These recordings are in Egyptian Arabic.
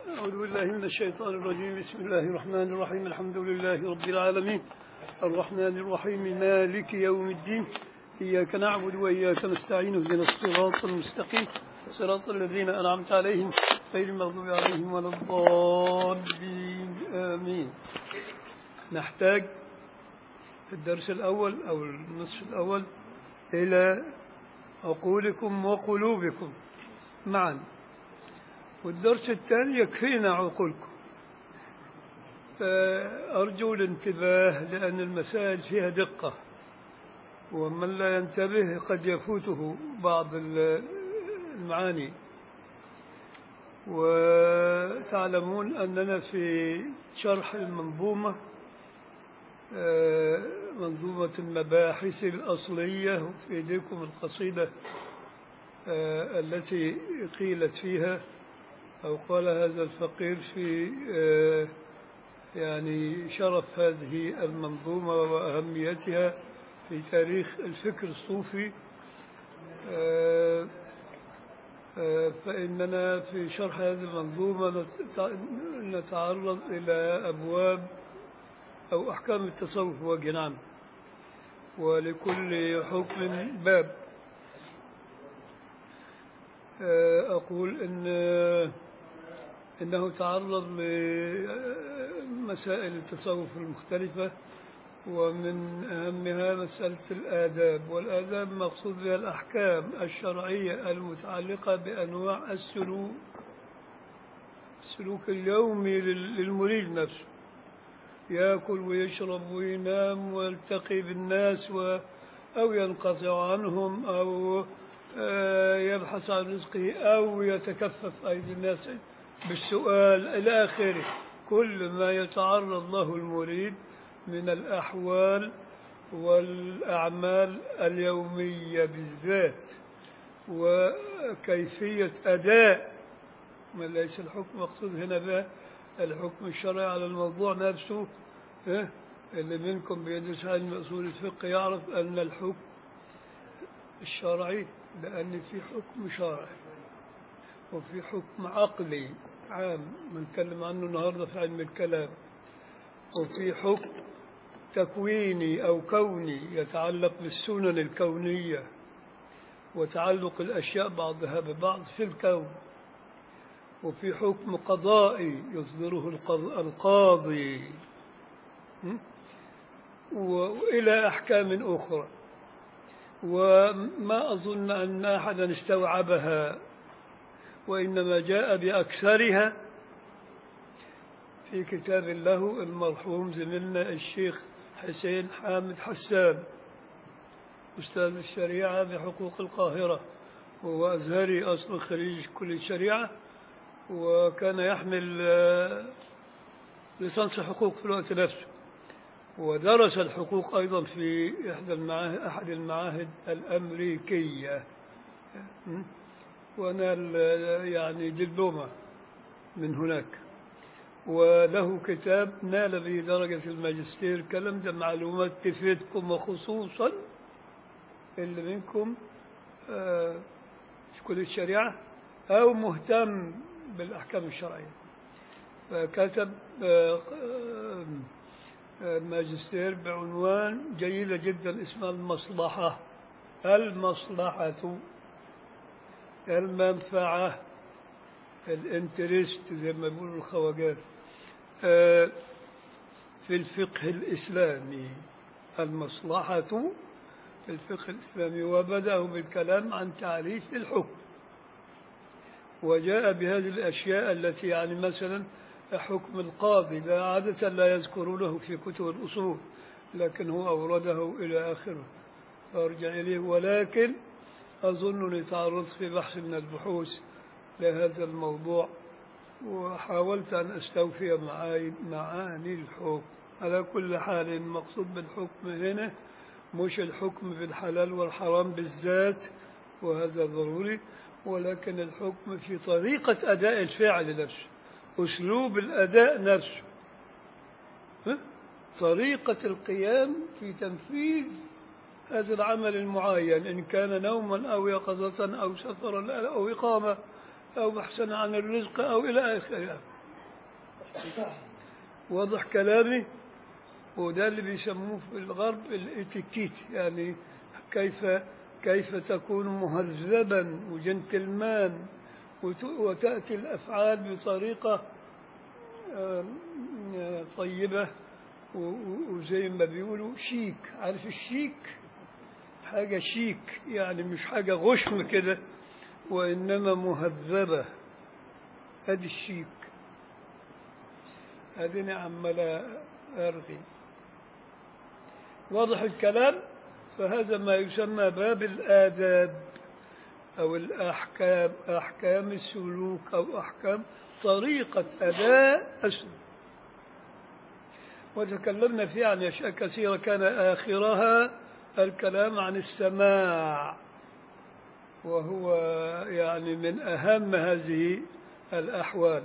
أعوذ بالله من الشيطان الرجيم بسم الله الرحمن الرحيم الحمد لله رب العالمين الرحمن الرحيم مالك يوم الدين إياك نعبد وإياك نستعين اهدنا الصراط المستقيم صراط الذين أنعمت عليهم غير المغضوب عليهم ولا الضالين آمين نحتاج في الدرس الأول أو النصف الأول إلى عقولكم وقلوبكم معا والدرس الثاني يكفينا عقولكم فأرجو الانتباه لأن المسائل فيها دقة ومن لا ينتبه قد يفوته بعض المعاني وتعلمون أننا في شرح المنظومة منظومة المباحث الأصلية في إيديكم القصيدة التي قيلت فيها أو قال هذا الفقير في يعني شرف هذه المنظومة وأهميتها في تاريخ الفكر الصوفي فإننا في شرح هذه المنظومة نتعرض إلى أبواب أو أحكام التصوف وجه نعم ولكل حكم باب أقول إن إنه تعرض لمسائل التصوف المختلفة ومن أهمها مسألة الآداب والآداب مقصود بها الأحكام الشرعية المتعلقة بأنواع السلوك السلوك اليومي للمريد نفسه يأكل ويشرب وينام ويلتقي بالناس و أو ينقطع عنهم أو يبحث عن رزقه أو يتكفف أيدي الناس بالسؤال إلى آخره كل ما يتعرض له المريد من الأحوال والأعمال اليومية بالذات وكيفية أداء ما ليس الحكم مقصود هنا بقى الحكم الشرعي على الموضوع نفسه اللي منكم بيدرس علم أصول الفقه يعرف أن الحكم الشرعي لأن في حكم شرعي وفي حكم عقلي عام بنتكلم عنه النهارده في علم الكلام وفي حكم تكويني أو كوني يتعلق بالسنن الكونية وتعلق الأشياء بعضها ببعض في الكون وفي حكم قضائي يصدره القاضي وإلى أحكام أخرى وما أظن أن أحدا استوعبها وإنما جاء بأكثرها في كتاب له المرحوم زميلنا الشيخ حسين حامد حسان أستاذ الشريعة بحقوق القاهرة وهو أزهري أصل خريج كلية الشريعة وكان يحمل ليسانس حقوق في الوقت نفسه ودرس الحقوق أيضا في إحدى المعاهد أحد المعاهد الأمريكية ونال يعني دبلومة من هناك وله كتاب نال به درجة الماجستير كلام ده معلومات تفيدكم وخصوصا اللي منكم في كلية الشريعة أو مهتم بالأحكام الشرعية فكتب ماجستير بعنوان جيدة جدا اسمها المصلحة المصلحة المنفعة الانترست زي ما بيقولوا الخواجات في الفقه الإسلامي المصلحة في الفقه الإسلامي وبدأه بالكلام عن تعريف الحكم وجاء بهذه الأشياء التي يعني مثلا حكم القاضي لا عادة لا يذكرونه في كتب الأصول لكن هو أورده إلى آخره فأرجع إليه ولكن أظنني تعرضت في بحث من البحوث لهذا الموضوع وحاولت أن أستوفي معاني الحكم على كل حال المقصود بالحكم هنا مش الحكم بالحلال والحرام بالذات وهذا ضروري ولكن الحكم في طريقة أداء الفعل نفسه أسلوب الأداء نفسه طريقة القيام في تنفيذ هذا العمل المعين إن كان نوما أو يقظة أو سفرا أو إقامة أو بحثا عن الرزق أو إلى آخره واضح كلامي وده اللي بيسموه في الغرب الاتيكيت يعني كيف كيف تكون مهذبا وجنتلمان وت- وتأتي الأفعال بطريقة آم، آه، طيبة و- و- وزي ما بيقولوا شيك عارف الشيك حاجة شيك يعني مش حاجة غشم كده وإنما مهذبة هذه الشيك هذه عمال أرغي واضح الكلام فهذا ما يسمى باب الآداب أو الأحكام أحكام السلوك أو أحكام طريقة أداء السلوك وتكلمنا فيه عن أشياء كثيرة كان آخرها الكلام عن السماع وهو يعني من أهم هذه الأحوال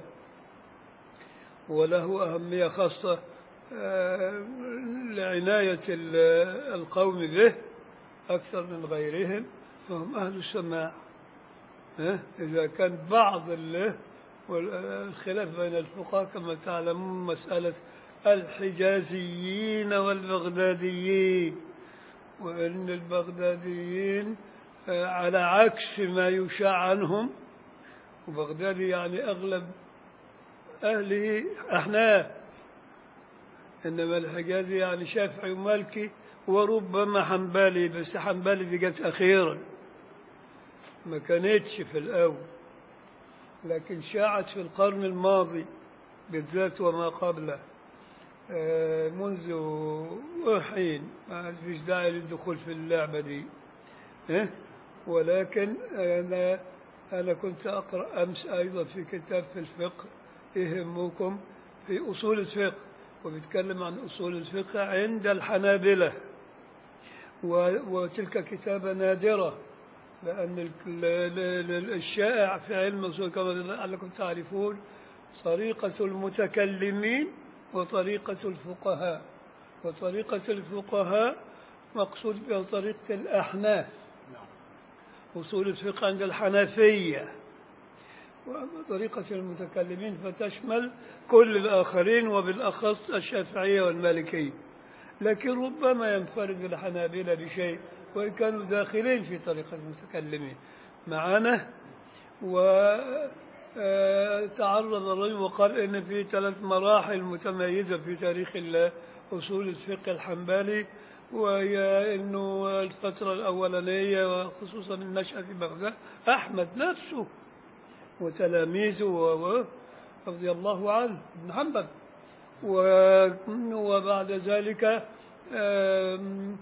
وله أهمية خاصة آه، لعناية ال- القوم به أكثر من غيرهم فهم أهل السماع ها؟ إذا كان بعض ال- والخلاف بين الفقهاء كما تعلمون مسألة الحجازيين والبغداديين وأن البغداديين آه، على عكس ما يشاع عنهم وبغدادي يعني أغلب أهله أحناف إنما الحجازي يعني شافعي ومالكي وربما حنبلي بس حنبلي دي جت أخيرا ما كانتش في الأول لكن شاعت في القرن الماضي بالذات وما قبله آه، منذ حين ما فيش داعي للدخول في اللعبة دي إيه؟ ولكن أنا أنا كنت أقرأ أمس أيضا في كتاب في الفقه يهمكم في أصول الفقه وبيتكلم عن أصول الفقه عند الحنابلة و- وتلك كتابة نادرة لأن ال- ال- ال- الشائع في علم الأصول كما لعلكم تعرفون طريقة المتكلمين وطريقة الفقهاء وطريقة الفقهاء مقصود بها طريقة الأحناف أصول الفقه عند الحنفية وأما طريقة المتكلمين فتشمل كل الآخرين وبالأخص الشافعية والمالكية لكن ربما ينفرد الحنابلة بشيء وإن كانوا داخلين في طريقة المتكلمين معنا وتعرض الرجل وقال إن في ثلاث مراحل متميزة في تاريخ ال- أصول الفقه الحنبلي وهي أنه الفترة الأولانية وخصوصا النشأة في بغداد أحمد نفسه وتلاميذه و- و- رضي الله عنه ابن حنبل و- وبعد ذلك آم،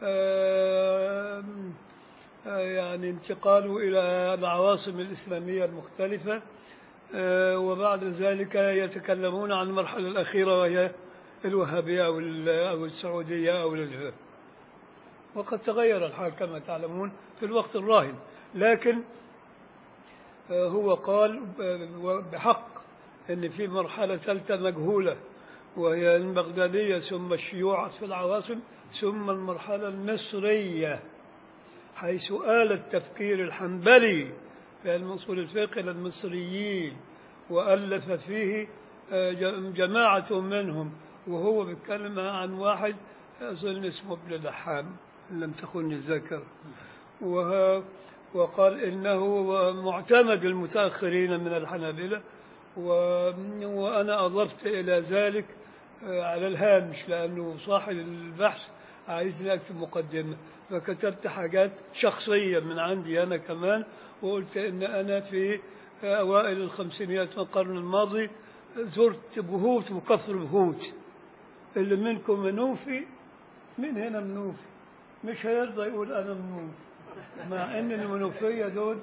آم، آه، يعني انتقاله إلى العواصم الإسلامية المختلفة آه، وبعد ذلك يتكلمون عن المرحلة الأخيرة وهي الوهابية أو ال- أو السعودية أو الجزائر وقد تغير الحال كما تعلمون في الوقت الراهن لكن آه، هو قال ب- بحق أن في مرحلة ثالثة مجهولة وهي البغدادية ثم الشيوع في العواصم ثم المرحلة المصرية حيث آل التفكير الحنبلي في علم أصول الفقه إلى المصريين وألف فيه آه، ج- جماعة منهم وهو بيتكلم عن واحد أظن اسمه ابن لحام إن لم تخني الذاكرة وه- وقال إنه معتمد المتأخرين من الحنابلة و- وأنا أضفت إلى ذلك آه، على الهامش لأنه صاحب البحث عايزني أكتب مقدمة فكتبت حاجات شخصية من عندي أنا كمان وقلت إن أنا في أوائل الخمسينيات من القرن الماضي زرت بهوت وكفر بهوت اللي منكم منوفي من هنا منوفي مش هيرضى يقول أنا منوفي مع إن المنوفية دول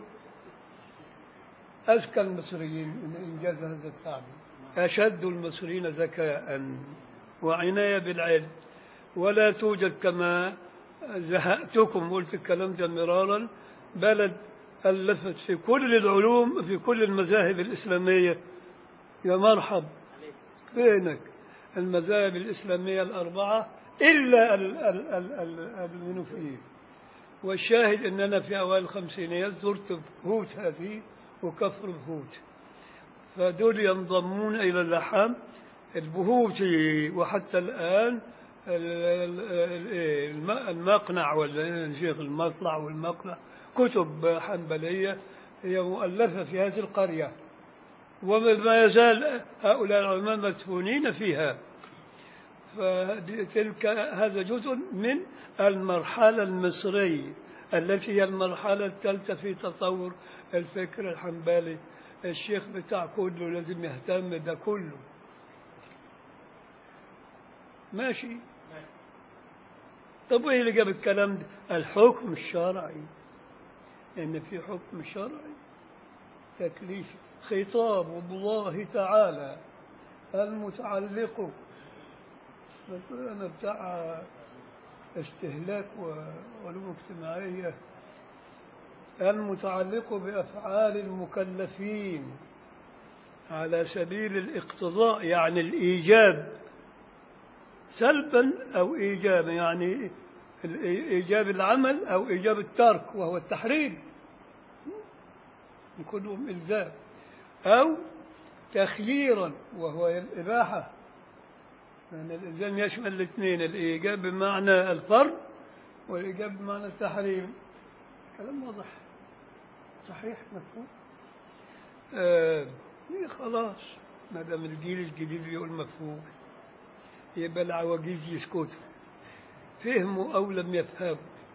أذكى المصريين إن إنجاز هذا التعبير أشد المصريين ذكاء وعناية بالعلم ولا توجد كما زهقتكم قلت الكلام ده مرارا بلد ألفت في كل العلوم في كل المذاهب الإسلامية يا مرحب بينك المذاهب الإسلامية الأربعة إلا ال- ال- ال- ال- المنوفيين والشاهد أننا في أوائل الخمسينيات زرت بهوت هذه وكفر بهوت فدول ينضمون إلى اللحام البهوتي وحتى الآن ال- ال- الم- المقنع ولا شيخ المطلع والمقنع كتب حنبلية هي مؤلفة في هذه القرية وما يزال هؤلاء العلماء مدفونين فيها فتلك هذا جزء من المرحلة المصرية التي هي المرحلة الثالثة في تطور الفكر الحنبلي الشيخ بتاع كله لازم يهتم ده كله ماشي طب وايه اللي جاب الكلام ده الحكم الشرعي ان في حكم شرعي تكليف خطاب الله تعالى المتعلق بس انا بتاع استهلاك وعلوم اجتماعيه المتعلق بافعال المكلفين على سبيل الاقتضاء يعني الايجاب سلبا او ايجابا يعني الإي- ايجاب العمل او ايجاب الترك وهو التحريم كلهم الزام او تخييرا وهو الاباحه لان الالزام يشمل الاثنين الايجاب بمعنى الفرض والايجاب بمعنى التحريم كلام واضح صحيح مفهوم آه إيه خلاص ما دام الجيل الجديد بيقول مفهوم يبقى العواجيز يسكتوا فهموا أو لم يفهموا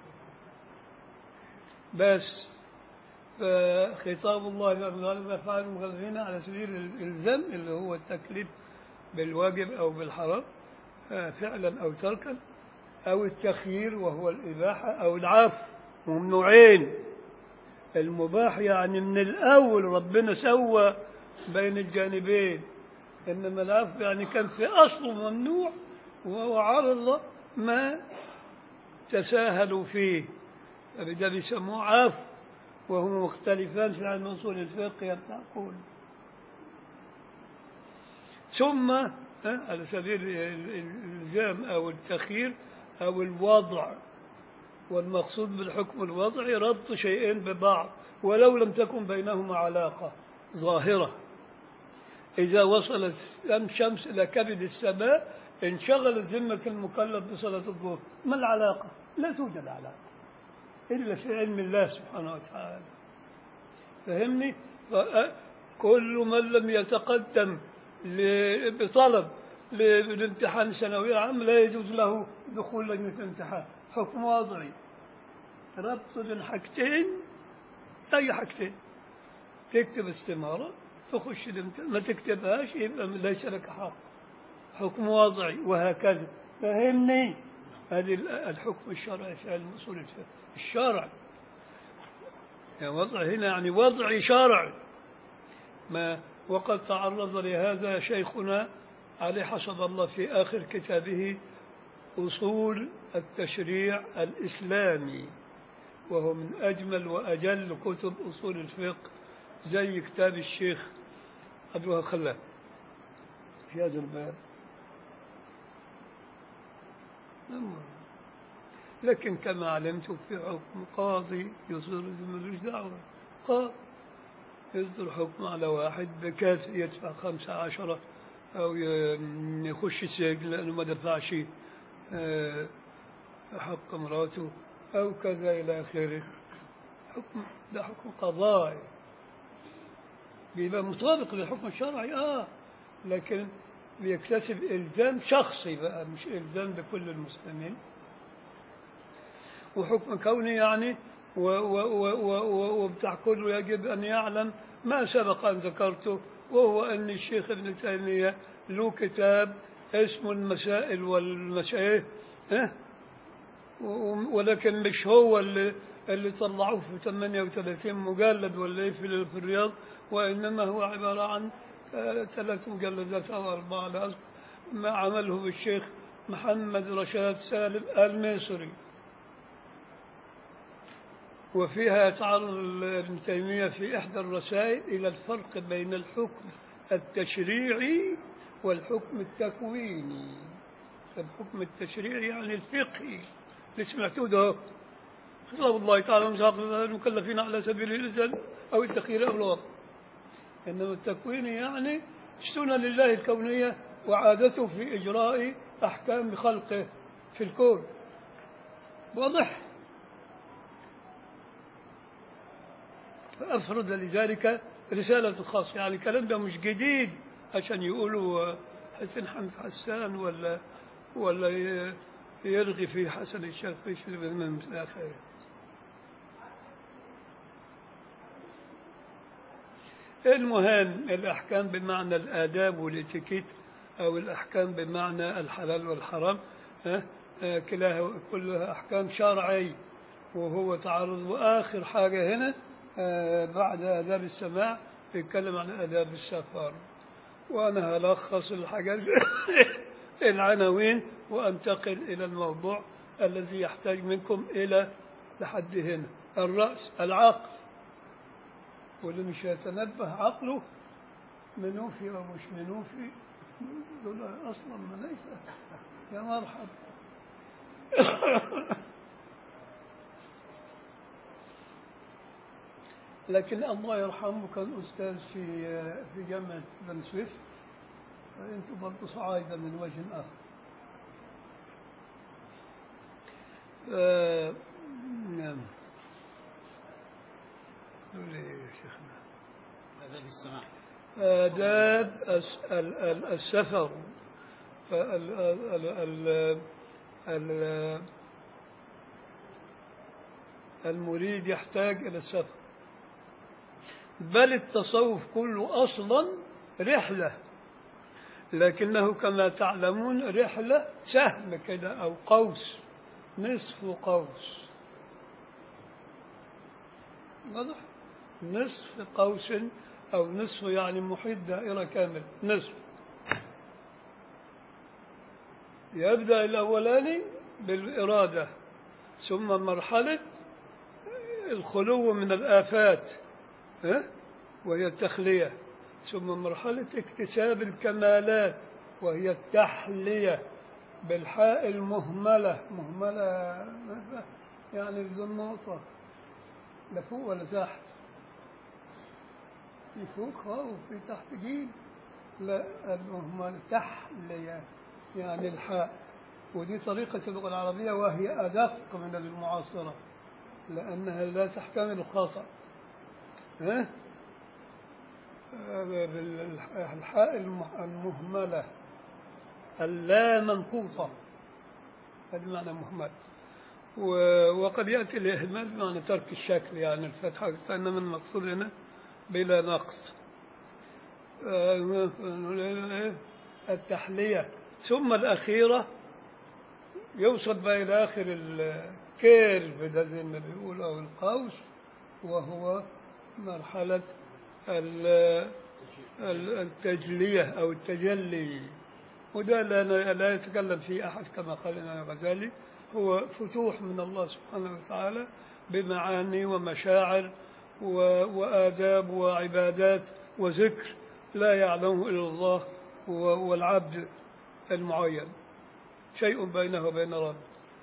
بس فخطاب الله للغالب أفعال المغلبين على سبيل الإلزام اللي هو التكليف بالواجب أو بالحرام آه، فعلا أو تركا أو التخيير وهو الإباحة أو العفو وهم نوعين المباح يعني من الأول ربنا سوى بين الجانبين إنما العفو يعني كان في أصله ممنوع وهو على الله ما تساهلوا فيه فبدا بيسموه عفو وهم مختلفان في علم اصول الفقه يا كل ثم ها، على سبيل ال- ال- الالزام او التخيير او الوضع والمقصود بالحكم الوضعي ربط شيئين ببعض ولو لم تكن بينهما علاقه ظاهره إذا وصلت الشمس إلى كبد السماء انشغلت ذمة المكلف بصلاة الظهر ما العلاقة؟ لا توجد علاقة إلا في علم الله سبحانه وتعالى فهمني؟ ف- كل من لم يتقدم ل- بطلب ل- لامتحان ثانوي عام لا يجوز له دخول لجنة الامتحان حكم وضعي ربط بين حاجتين أي حاجتين تكتب استمارة تخش الامتحان ما تكتبهاش يبقى ليس لك حق حكم وضعي وهكذا فهمني هذه ال- الحكم الشرعي في علم اصول الفقه الشرع يعني وضع هنا يعني وضعي شرعي ما وقد تعرض لهذا شيخنا علي حسب الله في آخر كتابه أصول التشريع الإسلامي وهو من أجمل وأجل كتب أصول الفقه زي كتاب الشيخ عبد الوهاب خلال في هذا الباب أما لكن كما علمت في حكم قاضي يصدر ملوش دعوة قاضي يصدر حكم على واحد بكاس يدفع خمسة عشرة أو ي- يخش السجن لأنه ما دفعش آه، حق مراته أو كذا إلى آخره حكم ده حكم قضائي بيبقى مطابق للحكم الشرعي اه لكن بيكتسب الزام شخصي بقى مش الزام لكل المسلمين وحكم كوني يعني و- و- و- و- و- وبتاع كله يجب ان يعلم ما سبق ان ذكرته وهو ان الشيخ ابن تيميه له كتاب اسمه المسائل والمشايخ ها و- ولكن مش هو اللي اللي طلعوه في 38 مجلد ولا إيه في في الرياض وانما هو عباره عن آه، ثلاث مجلدات او اربعه لا أذكر ما عمله بالشيخ محمد رشاد سالم المصري وفيها يتعرض ابن تيمية في إحدى الرسائل إلى الفرق بين الحكم التشريعي والحكم التكويني الحكم التشريعي يعني الفقهي اللي سمعتوه ده خطاب الله تعالى مساق المكلفين على سبيل الإلزام أو التخيير أو الوضع إنما التكوين يعني سنن الله الكونية وعادته في إجراء أحكام خلقه في الكون واضح فأفرد لذلك رسالة خاصة يعني الكلام ده مش جديد عشان يقولوا حسن حمد حسان ولا ولا ي- يرغي في حسن الشرقي في من الآخر المهم الأحكام بمعنى الآداب والإتيكيت أو الأحكام بمعنى الحلال والحرام ها؟ آه، كلها كلها أحكام شرعية وهو تعرض وآخر حاجة هنا آه، بعد آداب السماع يتكلم عن آداب السفر وأنا هلخص الحاجات العناوين وأنتقل إلى الموضوع الذي يحتاج منكم إلى لحد هنا الرأس العقل واللي مش يتنبه عقله منوفي أو مش منوفي دول أصلا ما ليس يا مرحب لكن الله يرحمه كان أستاذ في في جامعة بن سويف فأنتم برضه صعايدة من وجه آخر آه، نعم قول إيه يا شيخنا آداب السماع آداب الس- ال- ال- السفر فال- ال- ال- ال- المريد يحتاج إلى السفر بل التصوف كله أصلا رحلة لكنه كما تعلمون رحلة سهم كده أو قوس نصف قوس واضح نصف قوس أو نصف يعني محيط دائرة كامل نصف يبدأ الأولاني بالإرادة ثم مرحلة الخلو من الآفات ها؟ وهي التخلية ثم مرحلة اكتساب الكمالات وهي التحلية بالحاء المهملة مهملة يعني بدون نقطة لا فوق ولا تحت في فوق خاء وفي تحت جيم لا المهملة تحلية يعني الحاء ودي طريقة اللغة العربية وهي أدق من المعاصرة لأنها لا تحتمل الخطأ ها؟ الحاء المه- المهملة اللا منقوطة هذا معنى مهمل و- وقد يأتي الإهمال بمعنى ترك الشكل يعني الفتحة إنما المقصود هنا بلا نقص آه، التحلية ثم الأخيرة يوصل بقى إلى آخر الكيرف ده زي ما بيقول أو القوس وهو مرحلة ال- ال- التجلية أو التجلي وده لا, لا يتكلم فيه أحد كما قال الإمام الغزالي هو فتوح من الله سبحانه وتعالى بمعاني ومشاعر و- وآداب وعبادات وذكر لا يعلمه إلا الله و- والعبد المعين شيء بينه وبين ربه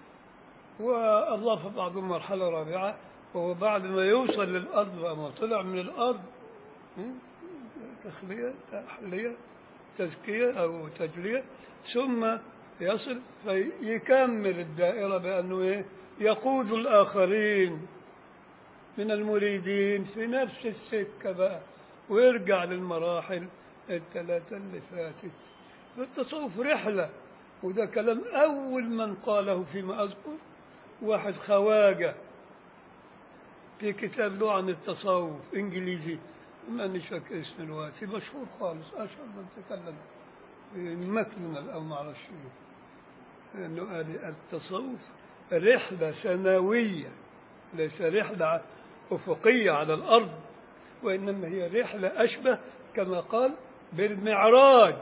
وأضاف بعضهم مرحلة رابعة وهو بعد ما يوصل للأرض وما طلع من الأرض م? تخلية تحلية تزكية أو تجلية ثم يصل فيكمل الدائرة بأنه إيه؟ يقود الآخرين من المريدين في نفس السكة بقى ويرجع للمراحل الثلاثة اللي فاتت فالتصوف رحلة وده كلام أول من قاله فيما أذكر واحد خواجة في كتاب له عن التصوف إنجليزي ما مش فاكر اسمه دلوقتي مشهور خالص أشهر من تكلم ماكدونالد أو ما أعرفش إيه. إنه قال التصوف رحلة سنوية ليس رحلة أفقية على الأرض وإنما هي رحلة أشبه كما قال بالمعراج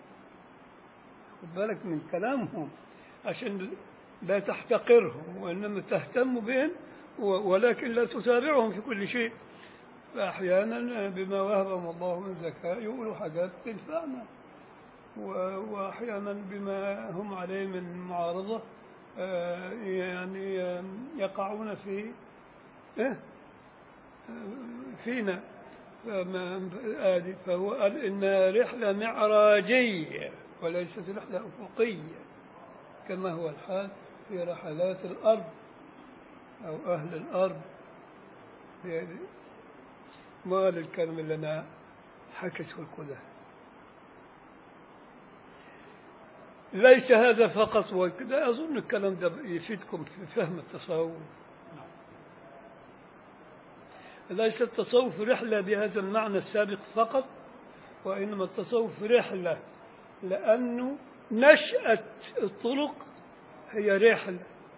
خد بالك من كلامهم عشان لا تحتقرهم وإنما تهتم بهم و- ولكن لا تتابعهم في كل شيء فأحيانا بما وهبهم الله من ذكاء يقولوا حاجات تنفعنا و- وأحيانا بما هم عليه من معارضة آه، يعني آه، يقعون في إيه؟ آه، فينا فما آدي فهو قال إنها رحلة معراجية وليست رحلة أفقية كما هو الحال في رحلات الأرض أو أهل الأرض يعني ما الكلام اللي أنا حكيته الكل ليس هذا فقط وكذا أظن الكلام ده يفيدكم في فهم التصوف ليس التصوف رحلة بهذا المعنى السابق فقط وإنما التصوف رحلة لأنه نشأة الطرق هي رحلة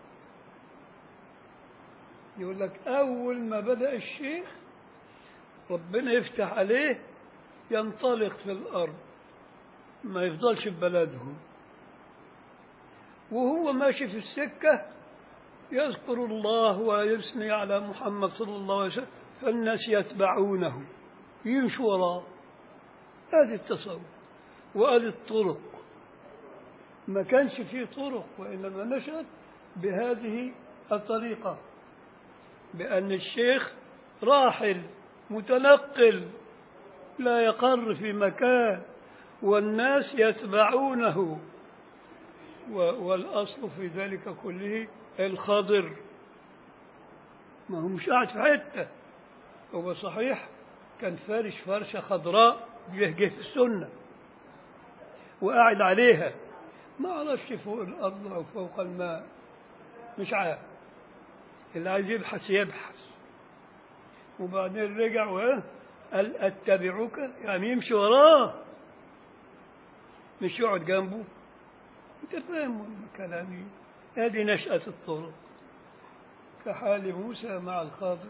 يقول لك أول ما بدأ الشيخ ربنا يفتح عليه ينطلق في الأرض ما يفضلش في بلدهم وهو ماشي في السكة يذكر الله ويثني على محمد صلى الله عليه وسلم فالناس يتبعونه يمشوا وراه هذه التصوف وهذه الطرق ما كانش فيه طرق وإنما نشأت بهذه الطريقة بأن الشيخ راحل متنقل لا يقر في مكان والناس يتبعونه و- والأصل في ذلك كله الخضر ما هو مش قاعد في حتة هو صحيح كان فارش فرشة خضراء جه جه في السنة وقاعد عليها ما عرفش فوق الأرض أو فوق الماء مش عارف اللي عايز يبحث يبحث وبعدين رجع وقال قال أتبعك يعني يمشي وراه مش يقعد جنبه انت فاهم كلامي هذه نشأة الطرق كحال موسى مع الخاضر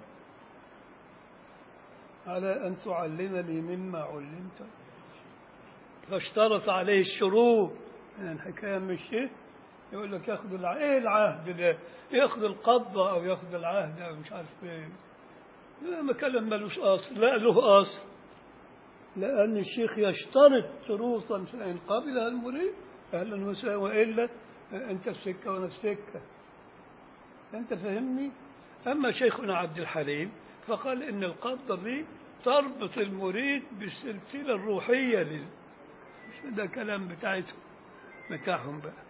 على أن تعلمني مما علمت فاشترط عليه الشروط يعني الحكاية مش إيه يقول لك ياخذ الع... ايه العهد ده ياخذ القبضة أو ياخذ العهد أو مش عارف ايه لا ما كلام ملوش أصل لا له أصل لأن الشيخ يشترط شروطا فإن قبلها المريد أهلا وسهلا وإلا أنت في سكة وأنا في سكة أنت فهمني أما شيخنا عبد الحليم فقال إن القبضة دي تربط المريد بالسلسلة الروحية لل مش ده كلام بتاعتهم بتاعهم بقى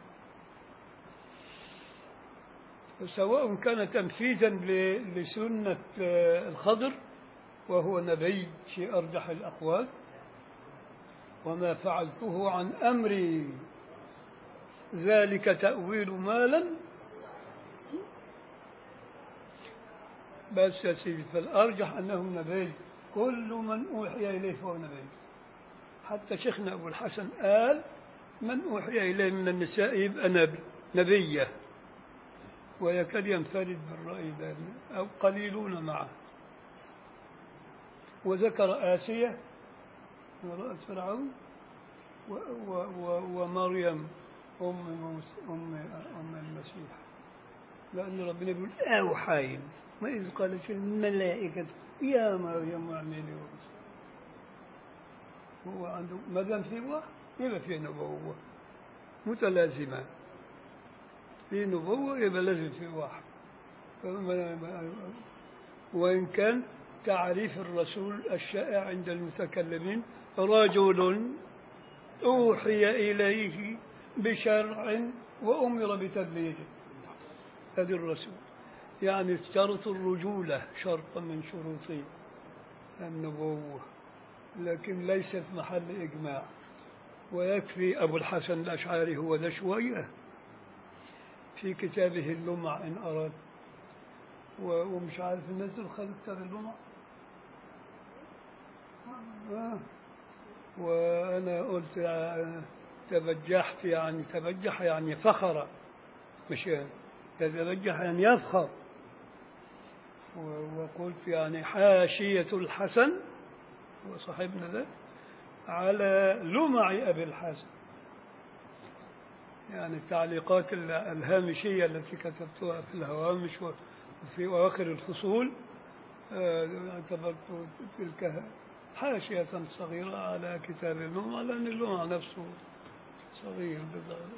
سواء كان تنفيذا ل- لسنة آه، الخضر وهو نبي في أرجح الأقوال وما فعلته عن أمري ذلك تأويل ما لم بس يا سيدي فالأرجح أنه نبي كل من أوحي إليه فهو نبي حتى شيخنا أبو الحسن قال من أوحي إليه من النساء يبقى نبي نبيه ويكاد ينفرد بالرأي ده أو قليلون معه وذكر آسية امرأة فرعون و و و ومريم أم موسى أم أم المسيح لأن ربنا يقول أوحينا وإذ قالت الملائكة يا مريم اعملي ورسل هو عنده ما دام في وحي يبقى في نبوة متلازمة في نبوة يبقى لازم في وحي فما- وإن كان تعريف الرسول الشائع عند المتكلمين رجل أوحي إليه بشرع وأمر بتبليغه هذا الرسول يعني اشترط الرجولة شرطا من شروط النبوة لكن ليست محل إجماع ويكفي أبو الحسن الأشعري هو ده شوية في كتابه اللمع إن أراد و- ومش عارف الناس اللي خدوا كتاب اللمع آه. وأنا قلت آه، تبجحت يعني تبجح يعني فخر مش يتبجح يعني يفخر و- وقلت يعني حاشية الحسن هو صاحبنا ده على لمع أبي الحسن يعني التعليقات ال- الهامشية التي كتبتها في الهوامش وفي أواخر الفصول آه، اعتبرت تلك حاشية صغيرة على كتاب اللمع لأن اللمع نفسه صغير بضعف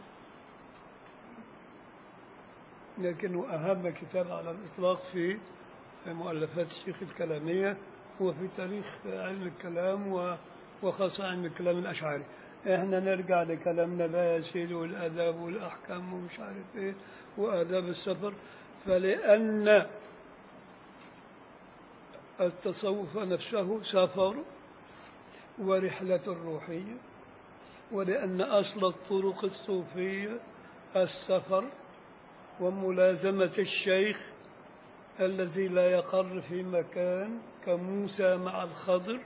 لكنه أهم كتاب على الإطلاق في مؤلفات الشيخ الكلامية وفي تاريخ علم الكلام و- وخاصة علم الكلام الأشعري احنا نرجع لكلامنا بقى يا سيدي والآداب والأحكام ومش عارف ايه وآداب السفر فلأن التصوف نفسه سفر ورحلة روحية ولأن أصل الطرق الصوفية السفر وملازمة الشيخ الذي لا يقر في مكان كموسى مع الخضر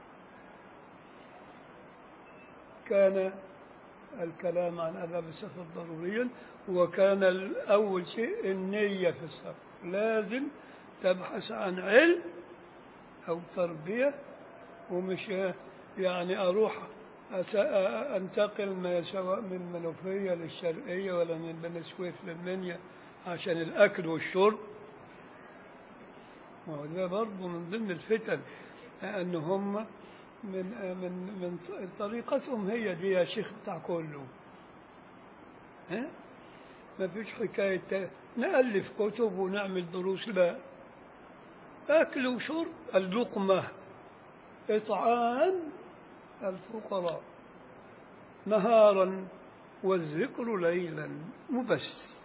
كان الكلام عن آداب السفر ضروريا وكان أول شيء النية في السفر لازم تبحث عن علم أو تربية ومش يعني أروح أس- أنتقل ما سواء من المنوفية للشرقية ولا من بني سويف للمنيا عشان الأكل والشرب ما هو ده برضه من ضمن الفتن أن هم من من من طريقتهم هي دي يا شيخ بتاع كله ها ما فيش حكاية تا- نألف كتب ونعمل دروس لا أكل وشرب اللقمة إطعام الفقراء نهارا والذكر ليلا وبس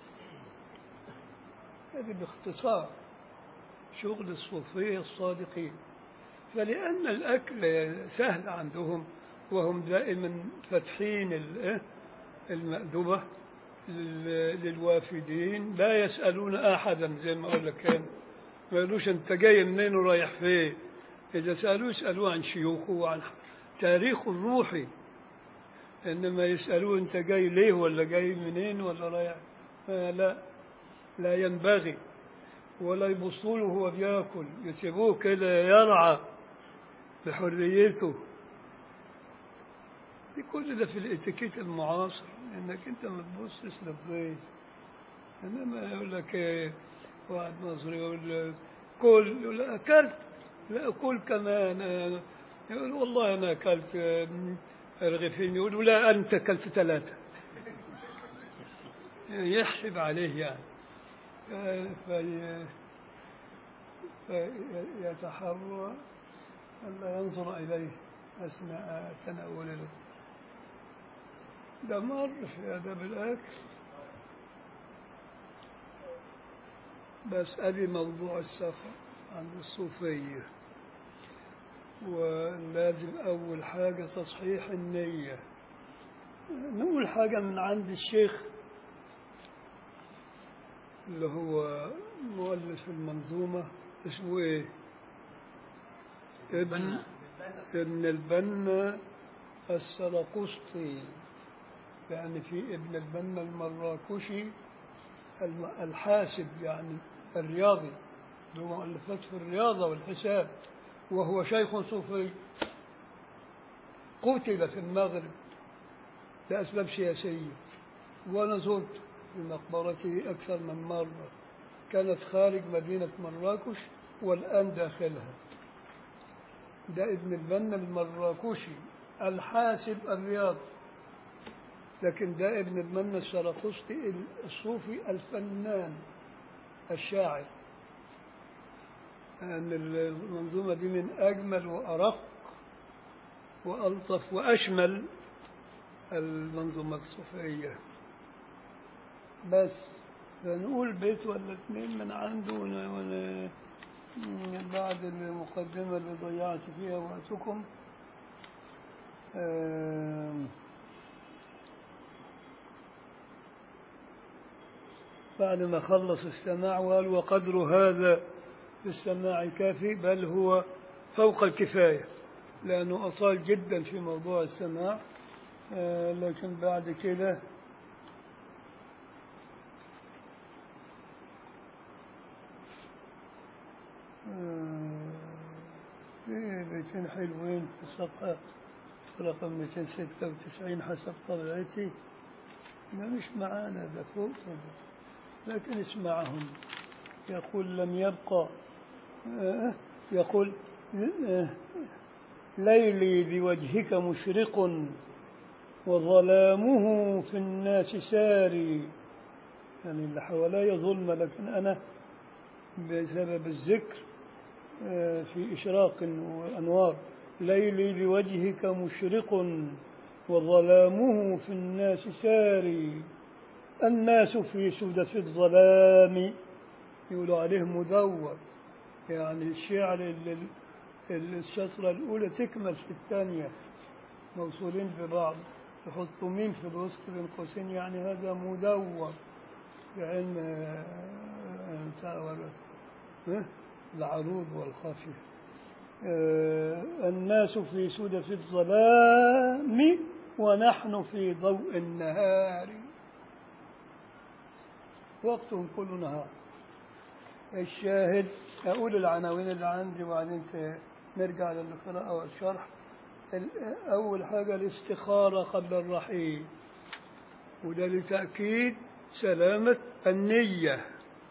هذه باختصار شغل الصوفية الصادقين فلأن الأكل سهل عندهم وهم دائما فاتحين ال- المأدبة لل- للوافدين لا يسألون أحدا زي ما أقول لك كان ما يقولوش أنت جاي منين ورايح فين إذا سألوه يسألوه عن شيوخه وعن تاريخه الروحي إنما يسألوه أنت جاي ليه ولا جاي منين ولا رايح آه لا لا ينبغي ولا يبصوا له وهو بياكل يسيبوه كده يرعى بحريته دي كل ده في الاتيكيت المعاصر انك انت ما تبصش للضيف انما يقول لك ايه واحد مصري يقول كل يقول له اكلت لا كل كمان آه، يقول والله انا اكلت آه، رغيفين يقول لا انت اكلت ثلاثه يحسب عليه يعني في فيتحرى ألا ينظر إليه أثناء تناول له ده مر في آداب الأكل بس أدي موضوع السفر عند الصوفية ولازم أول حاجة تصحيح النية نقول حاجة من عند الشيخ اللي هو مؤلف المنظومة اسمه ايه؟ ابن ابن البنا السرقسطي يعني في ابن البنا المراكشي الم- الحاسب يعني الرياضي له مؤلفات في الرياضة والحساب وهو شيخ صوفي قتل في المغرب لأسباب سياسية وأنا زرت في مقبرته أكثر من مرة كانت خارج مدينة مراكش والآن داخلها ده ابن البنا المراكشي الحاسب الرياضي لكن ده ابن البنا السرقسطي الصوفي الفنان الشاعر أن المنظومة دي من أجمل وأرق وألطف وأشمل المنظومات الصوفية بس فنقول بيت ولا اتنين من عنده ون- ون- بعد المقدمة اللي ضيعت فيها وقتكم آم، بعد ما خلص السماع وقال وقدر هذا في السماع كافي بل هو فوق الكفاية لأنه أطال جدا في موضوع السماع آه، لكن بعد كده آه، في بيتين حلوين في الصفحة رقم 296 حسب طبيعتي ما مش معانا ده فوق لكن اسمعهم يقول لم يبقى آه، يقول آه، ليلي بوجهك مشرق وظلامه في الناس ساري يعني اللي حوالي ظلمة لكن أنا بسبب الذكر آه، في إشراق وأنوار ليلي بوجهك مشرق وظلامه في الناس ساري الناس في سدة الظلام يقولوا عليه مدور يعني الشعر اللي اللي الشطرة الأولى تكمل في الثانية موصولين ببعض يحطوا مين في الوسط بين قوسين يعني هذا مدور في علم آه، آه، بتاع ور- آه، العروض والخافية آه، الناس في سدة الظلام ونحن في ضوء النهار وقتهم كل نهار الشاهد أقول العناوين اللي عندي وبعدين ت- نرجع للقراءة والشرح ال- أول حاجة الاستخارة قبل الرحيل وده لتأكيد سلامة النية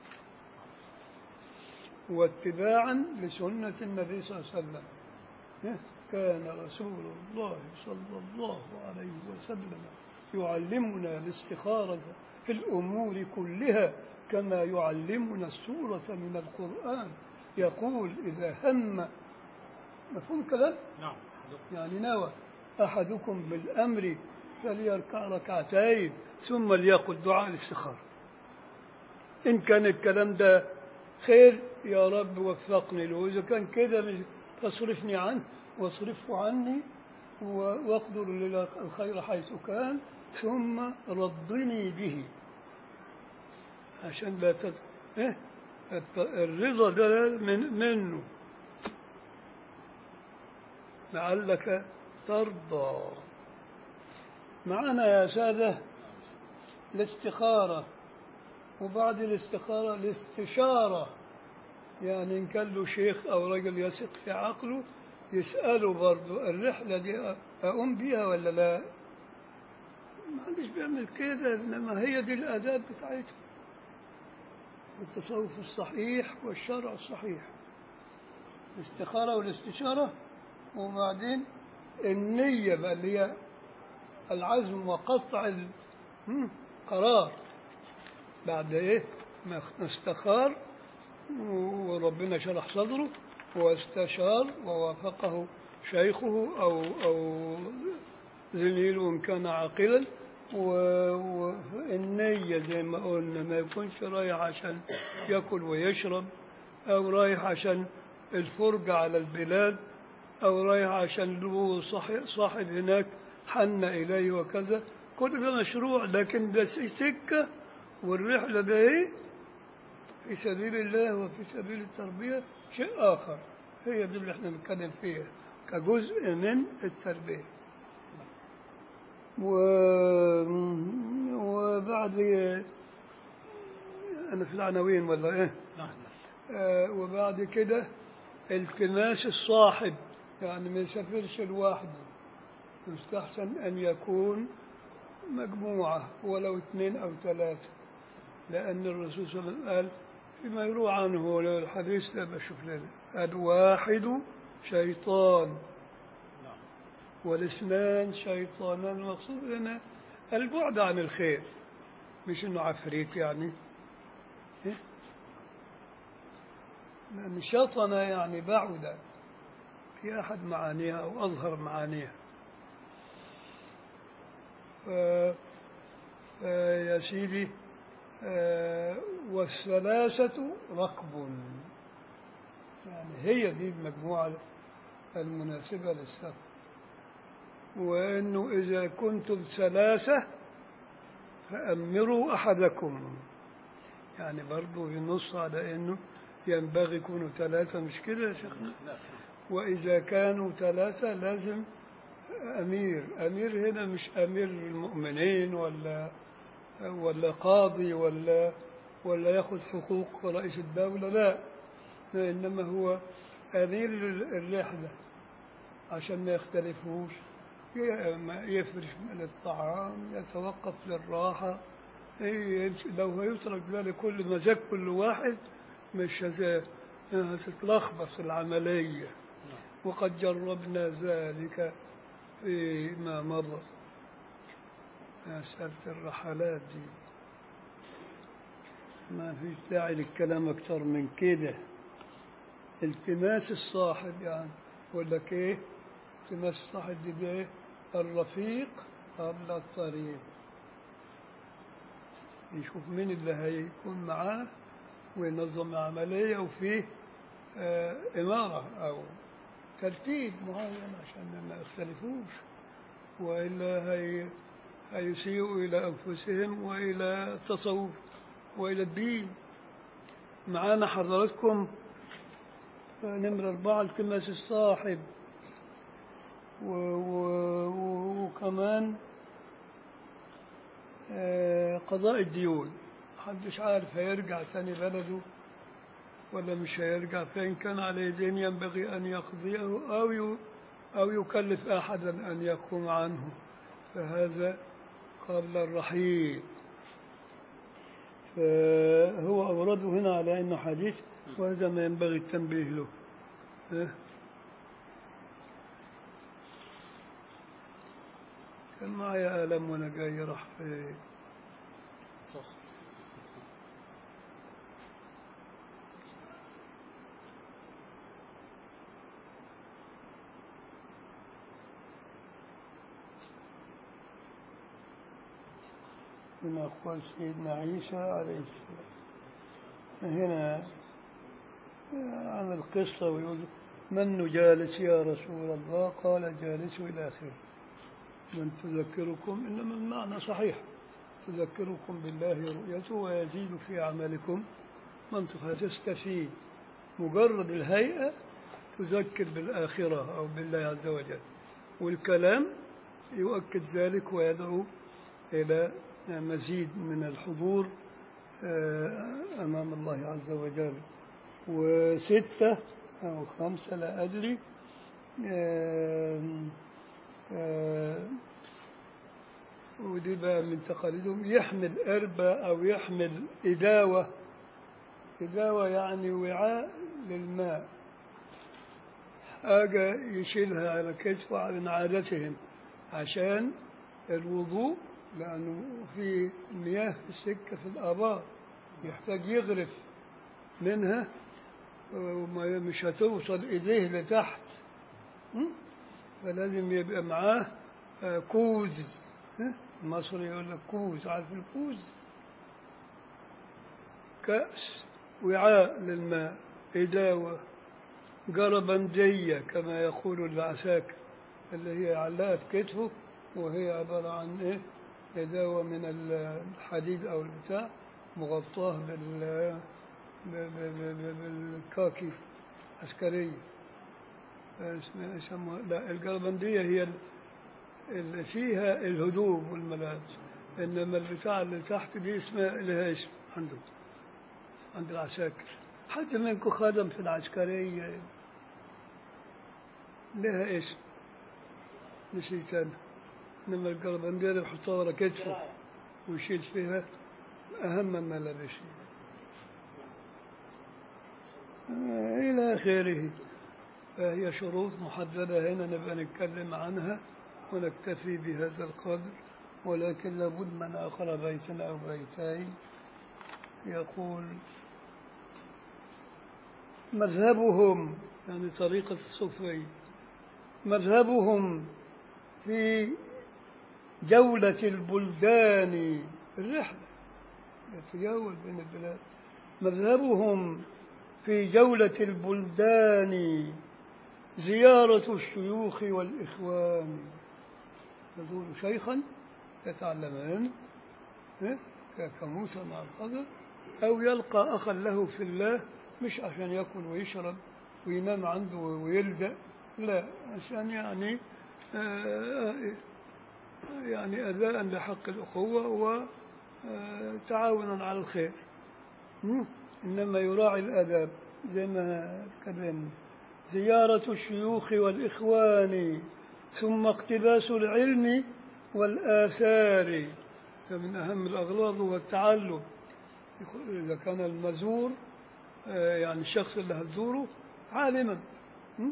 واتباعا لسنة النبي صلى الله عليه وسلم كان رسول الله صلى الله عليه وسلم يعلمنا الاستخارة في الأمور كلها كما يعلمنا السورة من القرآن يقول إذا هم مفهوم كلام نعم يعني نوى أحدكم بالأمر فليركع ركعتين ثم ليقل دعاء الاستخارة إن كان الكلام ده خير يا رب وفقني له إذا كان كده مش- فاصرفني عنه واصرفه عني و- واقدر لي الخير حيث كان ثم رضني به عشان لا تد... إيه؟ الت- الرضا ده من منه لعلك ترضى معنا يا سادة الاستخارة وبعد الاستخارة الاستشارة يعني إن كان له شيخ أو رجل يثق في عقله يسأله برضه الرحلة دي أقوم بيها ولا لا ما حدش بيعمل كده إنما هي دي الآداب بتاعتهم التصوف الصحيح والشرع الصحيح الاستخارة والاستشارة وبعدين النية بقى اللي هي العزم وقطع القرار بعد ايه ما استخار وربنا شرح صدره واستشار ووافقه شيخه او او زميله ان كان عاقلا و- والنية زي ما قلنا ما يكونش رايح عشان ياكل ويشرب او رايح عشان الفرجة على البلاد أو رايح عشان له صاحب, صاحب هناك حن إليه وكذا كل ده مشروع لكن ده سكة والرحلة ده إيه في سبيل الله وفي سبيل التربية شيء آخر هي دي اللي احنا بنتكلم فيها كجزء من التربية و... وبعد أنا في العناوين ولا إيه؟ نعم آه، وبعد كده التماس الصاحب يعني ما يسافرش لوحده يستحسن أن يكون مجموعة ولو اثنين أو ثلاثة لأن الرسول صلى الله عليه وسلم قال فيما يروى عنه لو الحديث ده بشوف لنا الواحد شيطان نعم والاثنان شيطانان المقصود هنا البعد عن الخير مش انه عفريت يعني إيه؟ لأن شطن يعني بعد في أحد معانيها أو أظهر معانيها ف... ف- يا سيدي آه، والثلاثة ركب يعني هي دي المجموعة المناسبة للسفر وأنه إذا كنتم ثلاثة فأمروا أحدكم يعني برضو ينص على أنه ينبغي يكونوا ثلاثة مش كده يا شيخنا وإذا كانوا ثلاثة لازم أمير أمير هنا مش أمير المؤمنين ولا ولا قاضي ولا ولا ياخذ حقوق رئيس الدولة لا إنما هو أمير الرحلة عشان ما يختلفوش ي- ما يفرش من الطعام يتوقف للراحة إيه، يمشي- لو هيترك ده لكل مزاج كل واحد مش هت- هتتلخبط العملية وقد جربنا ذلك فيما مضى مسألة الرحلات دي ما فيش داعي للكلام أكثر من كده التماس الصاحب يعني يقول لك ايه التماس الصاحب دي, دي ايه الرفيق قبل الطريق يشوف مين اللي هيكون معاه وينظم العملية وفيه آه إمارة أو ترتيب معين عشان ما يختلفوش وإلا هي هيسيئوا إلى أنفسهم وإلى التصوف وإلى الدين معانا حضراتكم نمرة أربعة التماس الصاحب و و و وكمان آه، قضاء الديون محدش عارف هيرجع تاني بلده ولا مش هيرجع فإن كان عليه دين ينبغي أن يقضيه أو ي- أو يكلف أحدا أن يقوم عنه فهذا قبل الرحيل فهو أورده هنا على أنه حديث وهذا ما ينبغي التنبيه له ها؟ كان معي ألم وأنا جاي راح فين من أقوال سيدنا عيسى عليه السلام هنا عن القصة ويقول من نجالس يا رسول الله قال جالسوا إلى آخره من تذكركم إنما المعنى صحيح تذكركم بالله رؤيته ويزيد في عملكم منطقة تستفيد مجرد الهيئة تذكر بالآخرة أو بالله عز وجل والكلام يؤكد ذلك ويدعو إلى مزيد من الحضور آه، أمام الله عز وجل وستة أو خمسة لا أدري آم، آه، ودي بقى من تقاليدهم يحمل أربة أو يحمل إداوة إداوة يعني وعاء للماء حاجة يشيلها على كتفه من عادتهم عشان الوضوء لأنه في مياه في السكة في الآبار يحتاج يغرف منها وما مش هتوصل إيديه لتحت م? فلازم يبقى معاه آه، كوز ها؟ المصري يقول لك كوز عارف الكوز كأس وعاء للماء إداوة جربندية كما يقول العساكر اللي هي علقة في كتفه وهي عبارة عن إيه إداوة من الحديد أو البتاع مغطاة بال ب- ب- ب- ب- بالكاكي عسكرية اسمها يسموها لا الجربندية هي ال- اللي فيها الهدوم والملابس إنما البتاع اللي تحت دي اسمها لها اسم عنده عند العساكر حد منكم خدم في العسكرية لها اسم نسيت أنا إنما الجربندية اللي بحطها ورا كتفه ويشيل فيها أهم ملابسه آه، إلى آخره فهي شروط محددة هنا نبقى نتكلم عنها ونكتفي بهذا القدر ولكن لابد من آخر بيتا أو بيتين يقول مذهبهم يعني طريقة الصوفية مذهبهم في جولة البلدان الرحلة يتجول بين البلاد مذهبهم في جولة البلدان زيارة الشيوخ والإخوان يزور شيخا يتعلمان إيه؟ ك- كموسى مع الخضر أو يلقى أخا له في الله مش عشان يأكل ويشرب وينام عنده ويلزق لا عشان يعني آه، يعني أداء لحق الأخوة وتعاونا على الخير مم. إنما يراعي الآداب زي ما تكلمنا زيارة الشيوخ والإخوان ثم اقتباس العلم والآثار من أهم الأغراض هو التعلم إذا كان المزور آه، يعني الشخص اللي هتزوره عالما م?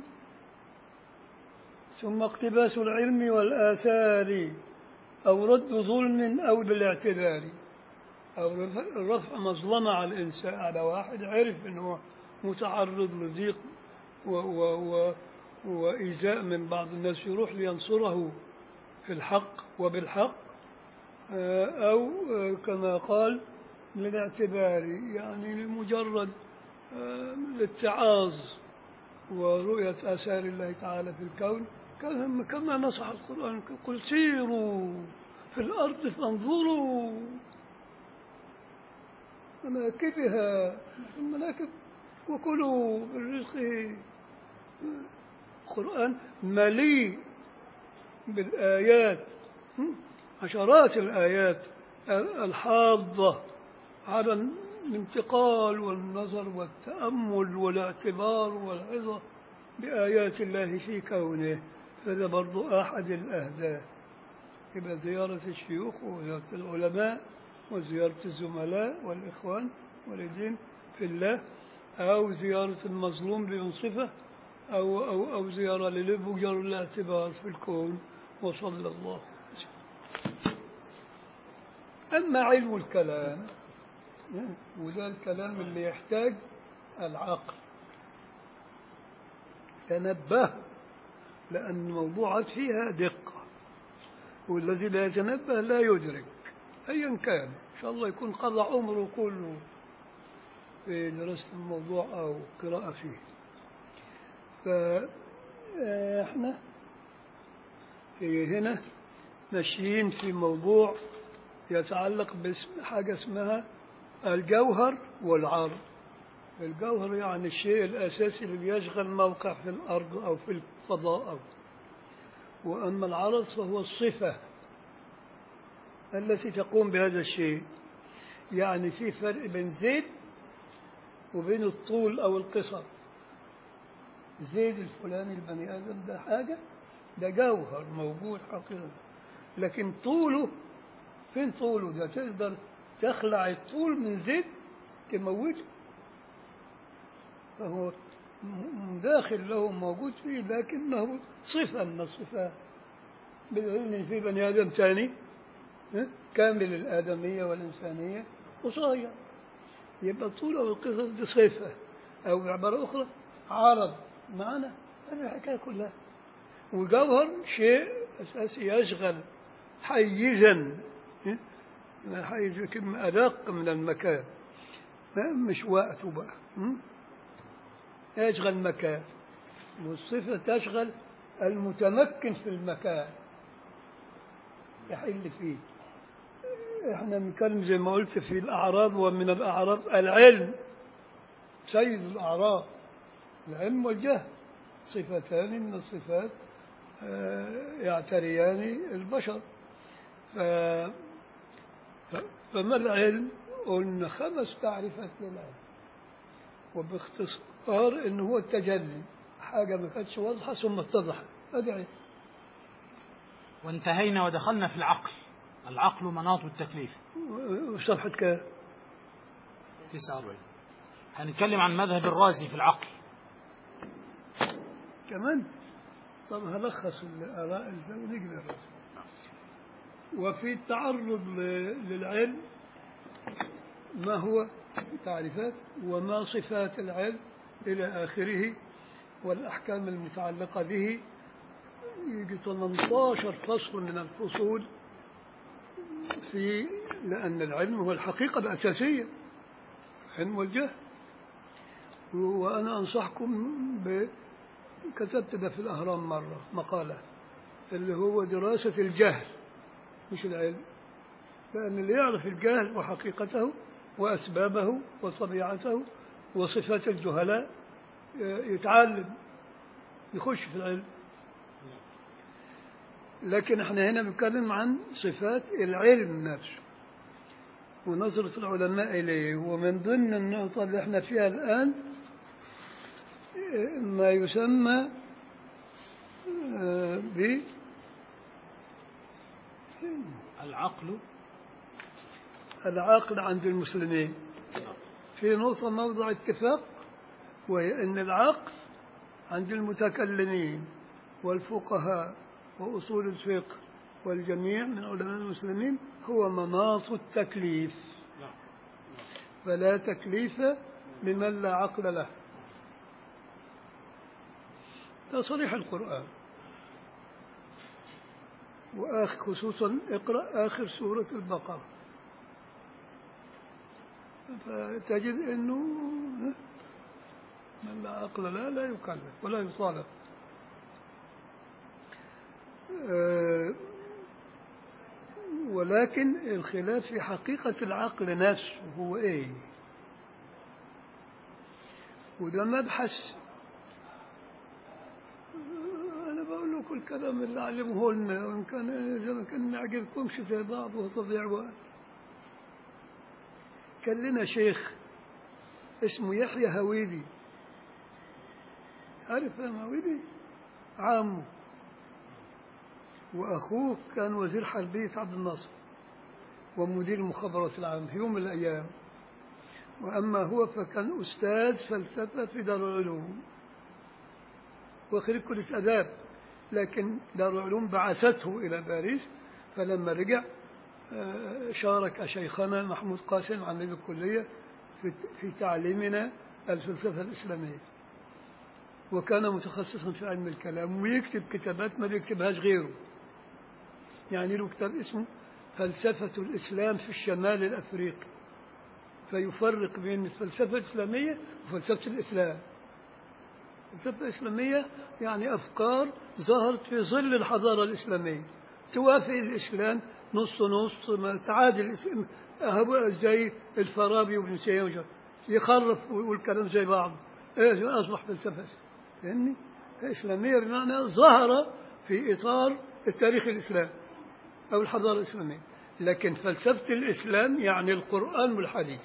ثم اقتباس العلم والآثار أو رد ظلم أو بالاعتذار أو رفع مظلمة على الإنسان على واحد عرف أنه متعرض لضيق و و و وإيذاء من بعض الناس يروح لينصره في الحق وبالحق آه، أو آه، كما قال للاعتبار يعني لمجرد آه، الاتعاظ ورؤية آثار الله تعالى في الكون كما كما نصح القرآن قل سيروا في الأرض فانظروا مناكبها المناكب وكلوا من رزقه القرآن مليء بالآيات عشرات الآيات الحاضة على الانتقال والنظر والتأمل والاعتبار والعظة بآيات الله في كونه هذا برضو أحد الأهداف يبقى زيارة الشيوخ وزيارة العلماء وزيارة الزملاء والإخوان والدين في الله أو زيارة المظلوم بمنصفه أو أو أو زيارة لمجرد الاعتبار في الكون وصلى الله أما علم الكلام وده الكلام اللي يحتاج العقل تنبه لأن الموضوعات فيها دقة والذي لا يتنبه لا يدرك أيا كان إن شاء الله يكون قضى عمره كله في دراسة الموضوع أو قراءة فيه فإحنا في هنا ماشيين في موضوع يتعلق بحاجة اسمها الجوهر والعرض الجوهر يعني الشيء الأساسي اللي بيشغل موقع في الأرض أو في الفضاء أو وأما العرض فهو الصفة التي تقوم بهذا الشيء يعني في فرق بين زيد وبين الطول أو القصر زيد الفلاني البني آدم ده حاجة ده جوهر موجود حقيقة لكن طوله فين طوله ده تقدر تخلع الطول من زيد تموته فهو داخل له موجود فيه لكنه صفة من الصفات بدليل في بني آدم ثاني كامل الآدمية والإنسانية وصغير يبقى طول أو القصص دي صفة أو بعبارة أخرى عرض معنا هذه الحكاية كلها وجوهر شيء أساسي يشغل حيزا حيز كلمة أدق من المكان مش وقته بقى يشغل مكان والصفة تشغل المتمكن في المكان يحل فيه احنا بنتكلم زي ما قلت في الأعراض ومن الأعراض العلم سيد الأعراض العلم والجهل صفتان من الصفات يعتريان البشر ف... فما العلم قلنا خمس تعريفات للعلم وباختصار انه هو التجلي حاجه ما كانتش واضحه ثم اتضحت هذا علم وانتهينا ودخلنا في العقل العقل مناط التكليف وصفحه كام 49 هنتكلم عن مذهب الرازي في العقل كمان طب هلخص الآراء ونجري الرسم وفي التعرض للعلم ما هو تعريفات وما صفات العلم إلى آخره والأحكام المتعلقة به يجي 18 فصل من الفصول في لأن العلم هو الحقيقة الأساسية العلم والجهل وأنا أنصحكم ب كتبت ده في الأهرام مرة مقالة اللي هو دراسة الجهل مش العلم لأن اللي يعرف الجهل وحقيقته وأسبابه وطبيعته وصفات الجهلاء يتعلم يخش في العلم لكن احنا هنا بنتكلم عن صفات العلم نفسه ونظرة العلماء إليه ومن ضمن النقطة اللي احنا فيها الآن ما يسمى ب العقل العقل عند المسلمين في نقطة موضع اتفاق وهي أن العقل عند المتكلمين والفقهاء وأصول الفقه والجميع من علماء المسلمين هو مناط التكليف فلا تكليف لمن لا عقل له ده صريح القرآن وآخر خصوصا اقرأ آخر سورة البقرة فتجد أنه من لا عقل لا لا يكلف ولا يصالح آه، ولكن الخلاف في حقيقة العقل نفسه هو إيه وده مبحث أنا بقول لكم الكلام اللي علمه لنا وإن كان إذا ما كان ما عجبكمش زي بعض وتضيع وقت كان لنا شيخ اسمه يحيى هويدي عارف يا هويدي عامه وأخوه كان وزير حربية عبد الناصر ومدير المخابرات العامة في يوم من الأيام وأما هو فكان أستاذ فلسفة في دار العلوم وخريج كلية آداب لكن دار العلوم بعثته إلى باريس فلما رجع آه، شارك شيخنا محمود قاسم عميد الكلية في في تعليمنا الفلسفة الإسلامية وكان متخصصا في علم الكلام ويكتب كتابات ما بيكتبهاش غيره يعني له كتاب اسمه فلسفة الإسلام في الشمال الأفريقي فيفرق بين الفلسفة الإسلامية وفلسفة الإسلام الفلسفة الإسلامية يعني أفكار ظهرت في ظل الحضارة الإسلامية توافق الإسلام نص نص ما تعادل الإسلام أهو زي الفارابي وابن سيوجة يخرف ويقول كلام زي بعض إيه أصبح فلسفة فاهمني؟ إسلامية بمعنى ظهر في إطار التاريخ الإسلامي أو الحضارة الإسلامية لكن فلسفة الإسلام يعني القرآن والحديث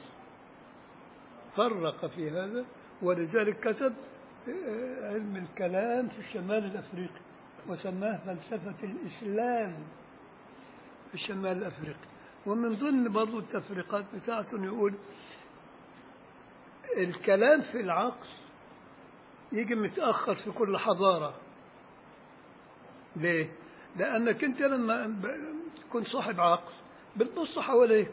فرق في هذا ولذلك كتب آه، علم الكلام في الشمال الأفريقي وسماه فلسفة الإسلام في الشمال الأفريقي ومن ضمن برضو التفريقات بتاعته يقول الكلام في العقل يجي متأخر في كل حضارة ليه؟ لأنك أنت لما ب- تكون صاحب عقل بتبص حواليك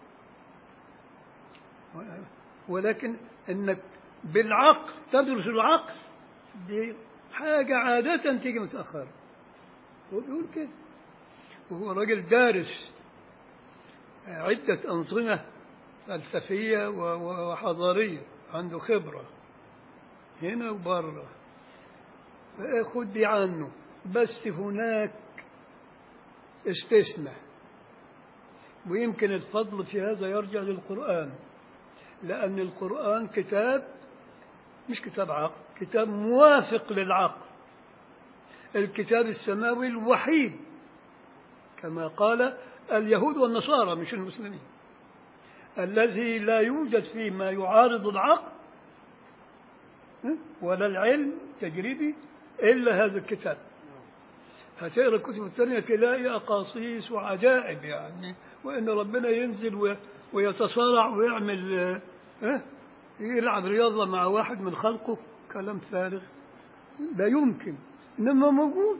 ولكن أنك بالعقل تدرس العقل دي حاجة عادة تيجي متأخر هو بيقول كده وهو راجل دارس عدة أنظمة فلسفية و- و- وحضارية عنده خبرة هنا وبره خد دي عنه بس هناك استثناء ويمكن الفضل في هذا يرجع للقرآن لأن القرآن كتاب مش كتاب عقل كتاب موافق للعقل الكتاب السماوي الوحيد كما قال اليهود والنصارى مش المسلمين الذي لا يوجد فيه ما يعارض العقل ها؟ ولا العلم تجريبي إلا هذا الكتاب هتقرا الكتب الثانية تلاقي أقاصيص وعجائب يعني وإن ربنا ينزل و- ويتصارع ويعمل آه، ها يلعب رياضة مع واحد من خلقه كلام فارغ لا يمكن إنما موجود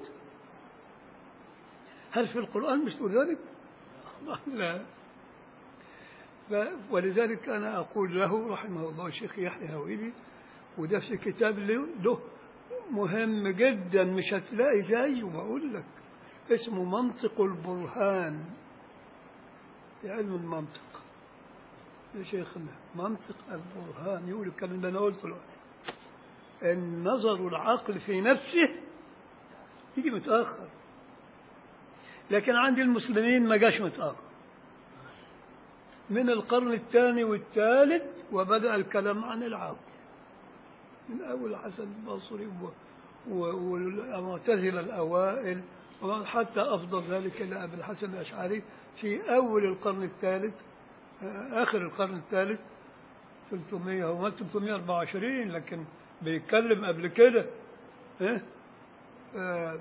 هل في القرآن مثل ذلك؟ لا ف- ولذلك أنا أقول له رحمه الله الشيخ يحيى هويلي وده في كتاب له له مهم جدا مش هتلاقي زيه بقول لك اسمه منطق البرهان في علم المنطق يا شيخنا منطق البرهان يقول الكلام اللي انا قلته دلوقتي النظر العقل في نفسه يجي متاخر لكن عند المسلمين ما جاش متاخر من القرن الثاني والثالث وبدا الكلام عن العقل من أول حسن البصري و- و- والمعتزلة الأوائل وحتى أفضل ذلك إلى أبي الحسن الأشعري في أول القرن الثالث آه، آخر القرن الثالث 300 هو 324 لكن بيتكلم قبل كده إيه؟ آه،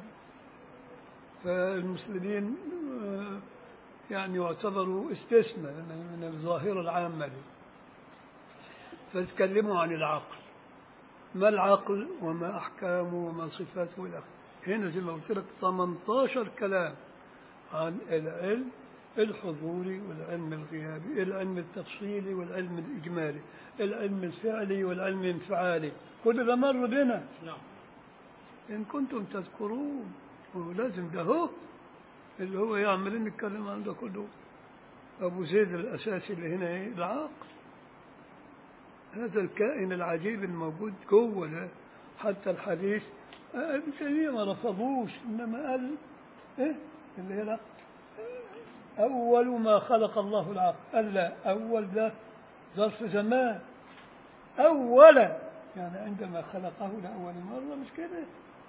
فالمسلمين آه، يعني يعتبروا استثناء من من الظاهرة العامة دي فتكلموا عن العقل ما العقل وما أحكامه وما صفاته إلى آخره هنا زي ما قلت لك 18 كلام عن العلم الحضوري والعلم الغيابي العلم التفصيلي والعلم الإجمالي العلم الفعلي والعلم الانفعالي كل ده مر بنا نعم إن كنتم تذكرون وهو لازم ده هو اللي هو يعمل نتكلم عن ده كله أبو زيد الأساسي اللي هنا إيه العقل هذا الكائن العجيب الموجود جوه ده حتى الحديث آه، ابن تيمية ما رفضوش إنما قال إيه اللي هي العقل أول ما خلق الله العقل قال لا أول ده ظرف زمان أولا يعني عندما خلقه لأول مرة مش كده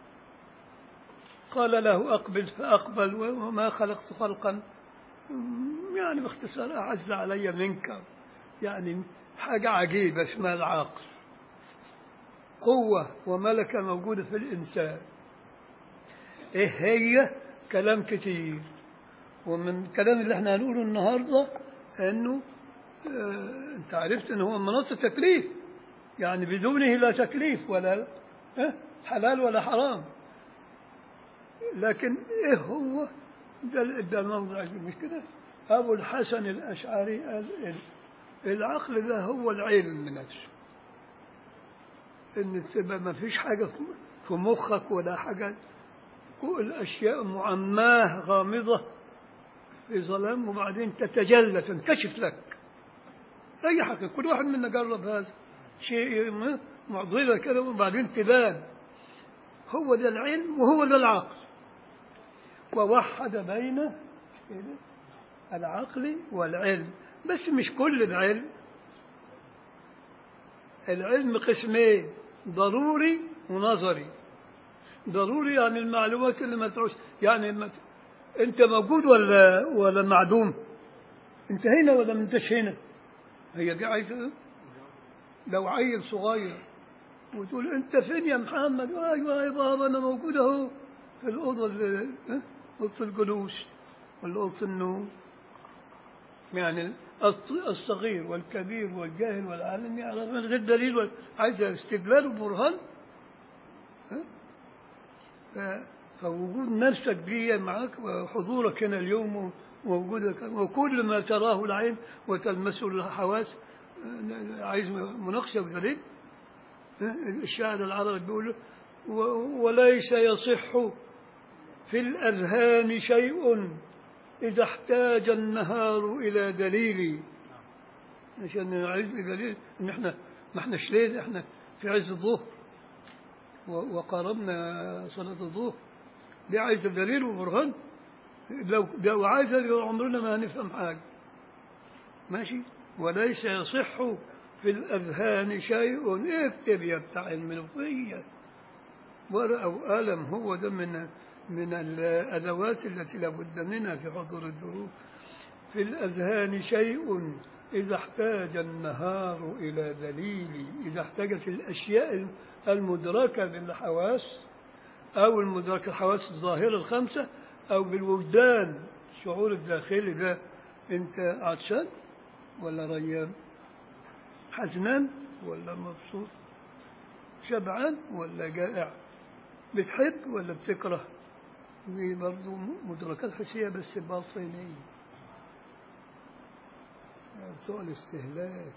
قال له أقبل فأقبل وما خلقت خلقا يعني باختصار أعز علي منك يعني حاجة عجيبة اسمها العقل قوة وملكة موجودة في الإنسان إيه هي كلام كتير ومن الكلام اللي احنا هنقوله النهاردة أنه آه أنت عرفت أنه هو مناط التكليف يعني بدونه لا تكليف ولا آه حلال ولا حرام لكن ايه هو ده ده الموضوع مش كده ابو الحسن الاشعري قال ال- العقل ده هو العلم نفسه ان تبقى ما فيش حاجه في- في مخك ولا حاجه كل الاشياء معماه غامضه في ظلام وبعدين تتجلى تنكشف لك اي حاجه كل واحد منا جرب هذا شيء م- معضله كده وبعدين تبان هو ده العلم وهو ده العقل ووحد بين كده العقل والعلم بس مش كل العلم العلم قسمين ضروري ونظري ضروري يعني المعلومات اللي ما تعوش يعني ما ت- انت موجود ولا ولا معدوم انت هنا ولا ما انتش هنا هي دي عايزه لو عيل صغير وتقول انت فين يا محمد ايوه يا بابا انا موجود اهو في الاوضه اللي ها؟ اوضه الجلوس ولا اوضه النوم يعني الص- الصغير والكبير والجاهل والعالم يعرف من غير دليل ولا- عايز استدلال وبرهان ها؟ ف- فوجود نفسك دي معك وحضورك هنا اليوم ووجودك وكل ما تراه العين وتلمسه الحواس آه، عايز مناقشه ودليل الشاعر العربي بيقول و- وليس يصح في الأذهان شيء إذا احتاج النهار إلى دليل عشان نعز دليل إن إحنا ما إحناش ليل إحنا في عز الظهر و- وقاربنا صلاة الظهر دي عايزة دليل وبرهان لو لو عايزة عمرنا ما هنفهم حاجة ماشي وليس يصح في الأذهان شيء اكتب يا بتاع المنوفية ورقة وقلم هو ده من من الأدوات التي لابد منها في حضور الدروس في الأذهان شيء إذا احتاج النهار إلى دليل إذا احتاجت الأشياء المدركة بالحواس أو المدركة الحواس الظاهرة الخمسة أو بالوجدان الشعور الداخلي ده أنت عطشان ولا ريان حزنان ولا مبسوط شبعان ولا جائع بتحب ولا بتكره دي برضه مدركات حسية بس باطنية بتوع الاستهلاك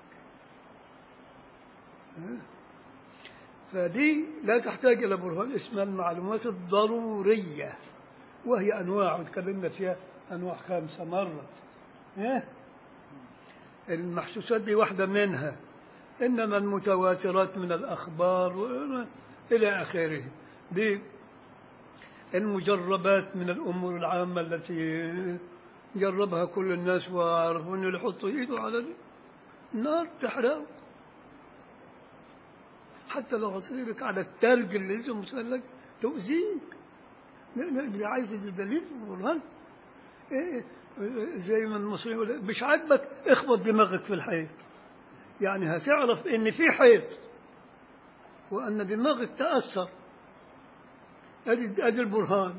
ها؟ فدي لا تحتاج إلى برهان اسمها المعلومات الضرورية وهي أنواع وتكلمنا فيها أنواع خمسة مرة ها؟ المحسوسات دي واحدة منها إنما المتواترات من الأخبار و- إلى آخره دي المجربات من الأمور العامة التي جربها كل الناس وعرفوا إنه اللي يحط إيده على النار تحرقه حتى لو غطيرك على التلج اللي اسمه مسلك تؤذيك لا لا دي عايز الدليل والبرهان إيه إيه، زي ما المصريين يقول مش عاجبك اخبط دماغك في الحيط يعني هتعرف ان في حيط وان دماغك تاثر ادي ادي البرهان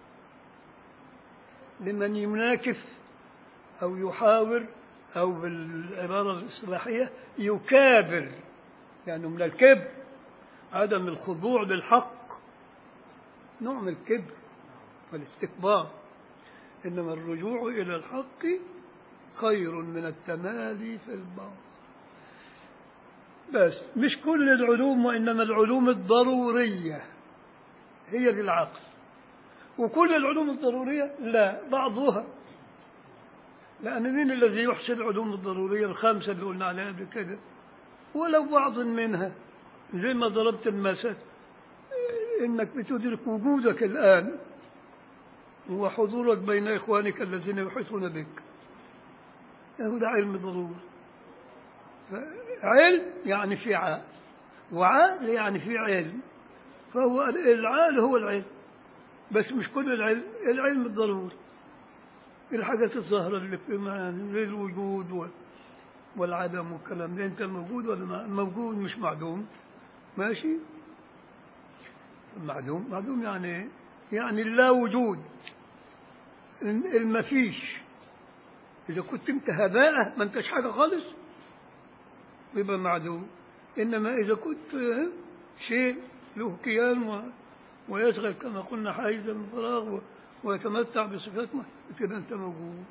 لمن يناكف او يحاور او بالعباره الاصلاحيه يكابر يعني من الكبر عدم الخضوع للحق نوع من الكبر والاستكبار إنما الرجوع إلى الحق خير من التمادي في الباطل بس مش كل العلوم وإنما العلوم الضرورية هي دي العقل وكل العلوم الضرورية لا بعضها لأن مين الذي يحصي العلوم الضرورية الخمسة اللي قلنا عليها قبل كده ولو بعض منها زي ما ضربت المثل إنك بتدرك وجودك الآن وحضورك بين إخوانك الذين يحيطون بك هذا علم ضروري علم يعني في عقل وعقل يعني في علم فهو العقل هو العلم بس مش كل العلم العلم الضروري الحاجات الظاهرة اللي في معاني زي الوجود وال- والعدم والكلام ده انت موجود ولا ما- موجود مش معدوم ماشي معدوم معدوم يعني ايه؟ يعني لا وجود الم- المفيش إذا كنت أنت هباء ما أنتش حاجة خالص يبقى معدوم إنما إذا كنت آه، شيء له كيان و- ويشغل كما قلنا حيز الفراغ و- ويتمتع بصفات ما كده أنت موجود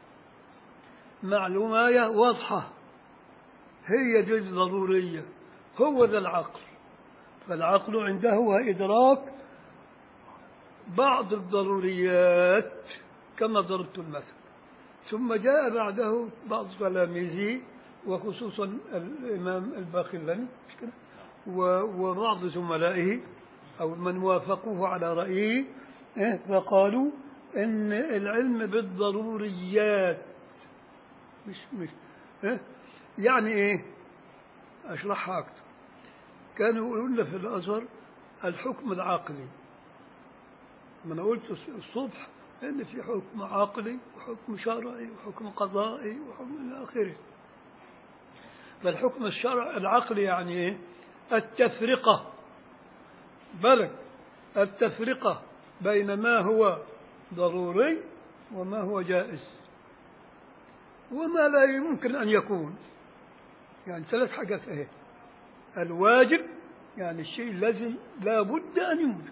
معلوماية واضحة هي دي الضرورية هو ذا العقل فالعقل عنده هو إدراك بعض الضروريات كما ضربت المثل ثم جاء بعده بعض تلاميذه وخصوصا الإمام الباقلاني مش كده؟ و- وبعض زملائه أو من وافقوه على رأيه إيه، فقالوا إن العلم بالضروريات مش مش إيه؟ يعني إيه؟ أشرحها أكثر كانوا يقولون لنا في الأزهر الحكم العقلي ما أنا قلت الصبح إن في حكم عقلي وحكم شرعي وحكم قضائي وحكم إلى آخره فالحكم الشرع العقلي يعني إيه؟ التفرقة بلد التفرقة بين ما هو ضروري وما هو جائز وما لا يمكن أن يكون يعني ثلاث حاجات اهي الواجب يعني الشيء الذي لا بد أن يوجد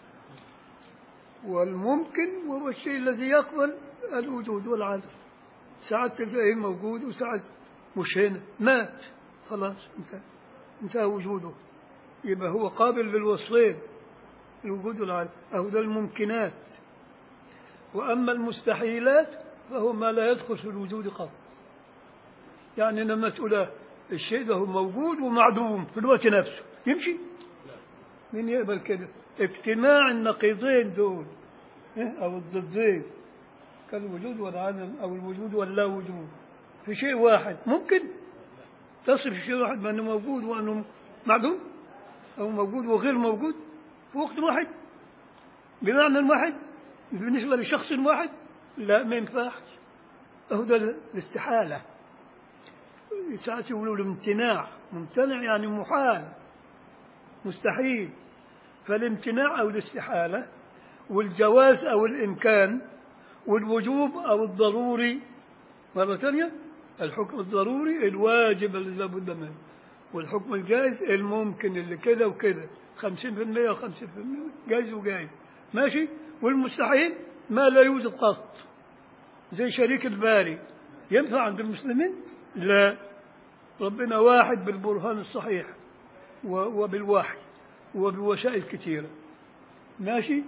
والممكن وهو الشيء الذي يقبل الوجود والعدم ساعات تلاقيه موجود وساعات مش هنا مات خلاص انتهى انتهى وجوده يبقى هو قابل للوصفين الوجود والعدم أو ده الممكنات وأما المستحيلات فهو ما لا يدخل في الوجود قط يعني لما تقول الشيء ده هو موجود ومعدوم في الوقت نفسه يمشي مين يقبل كده اجتماع النقيضين دول إيه؟ أو الضدين كالوجود والعدم أو الوجود واللا وجود في شيء واحد ممكن تصف شيء واحد بأنه موجود وأنه معدوم أو موجود وغير موجود في وقت واحد بمعنى واحد بالنسبة لشخص واحد لا ما ينفعش هو ده الاستحالة ساعات يقولوا الامتناع ممتنع يعني محال مستحيل فالامتناع أو الاستحالة والجواز أو الإمكان والوجوب أو الضروري مرة ثانية الحكم الضروري الواجب الذي لا بد منه والحكم الجائز الممكن اللي كده وكده 50% و50% جائز وجائز ماشي والمستحيل ما لا يوجد قط زي شريك الباري ينفع عند المسلمين لا ربنا واحد بالبرهان الصحيح و- وبالوحي وبوسائل كثيرة ماشي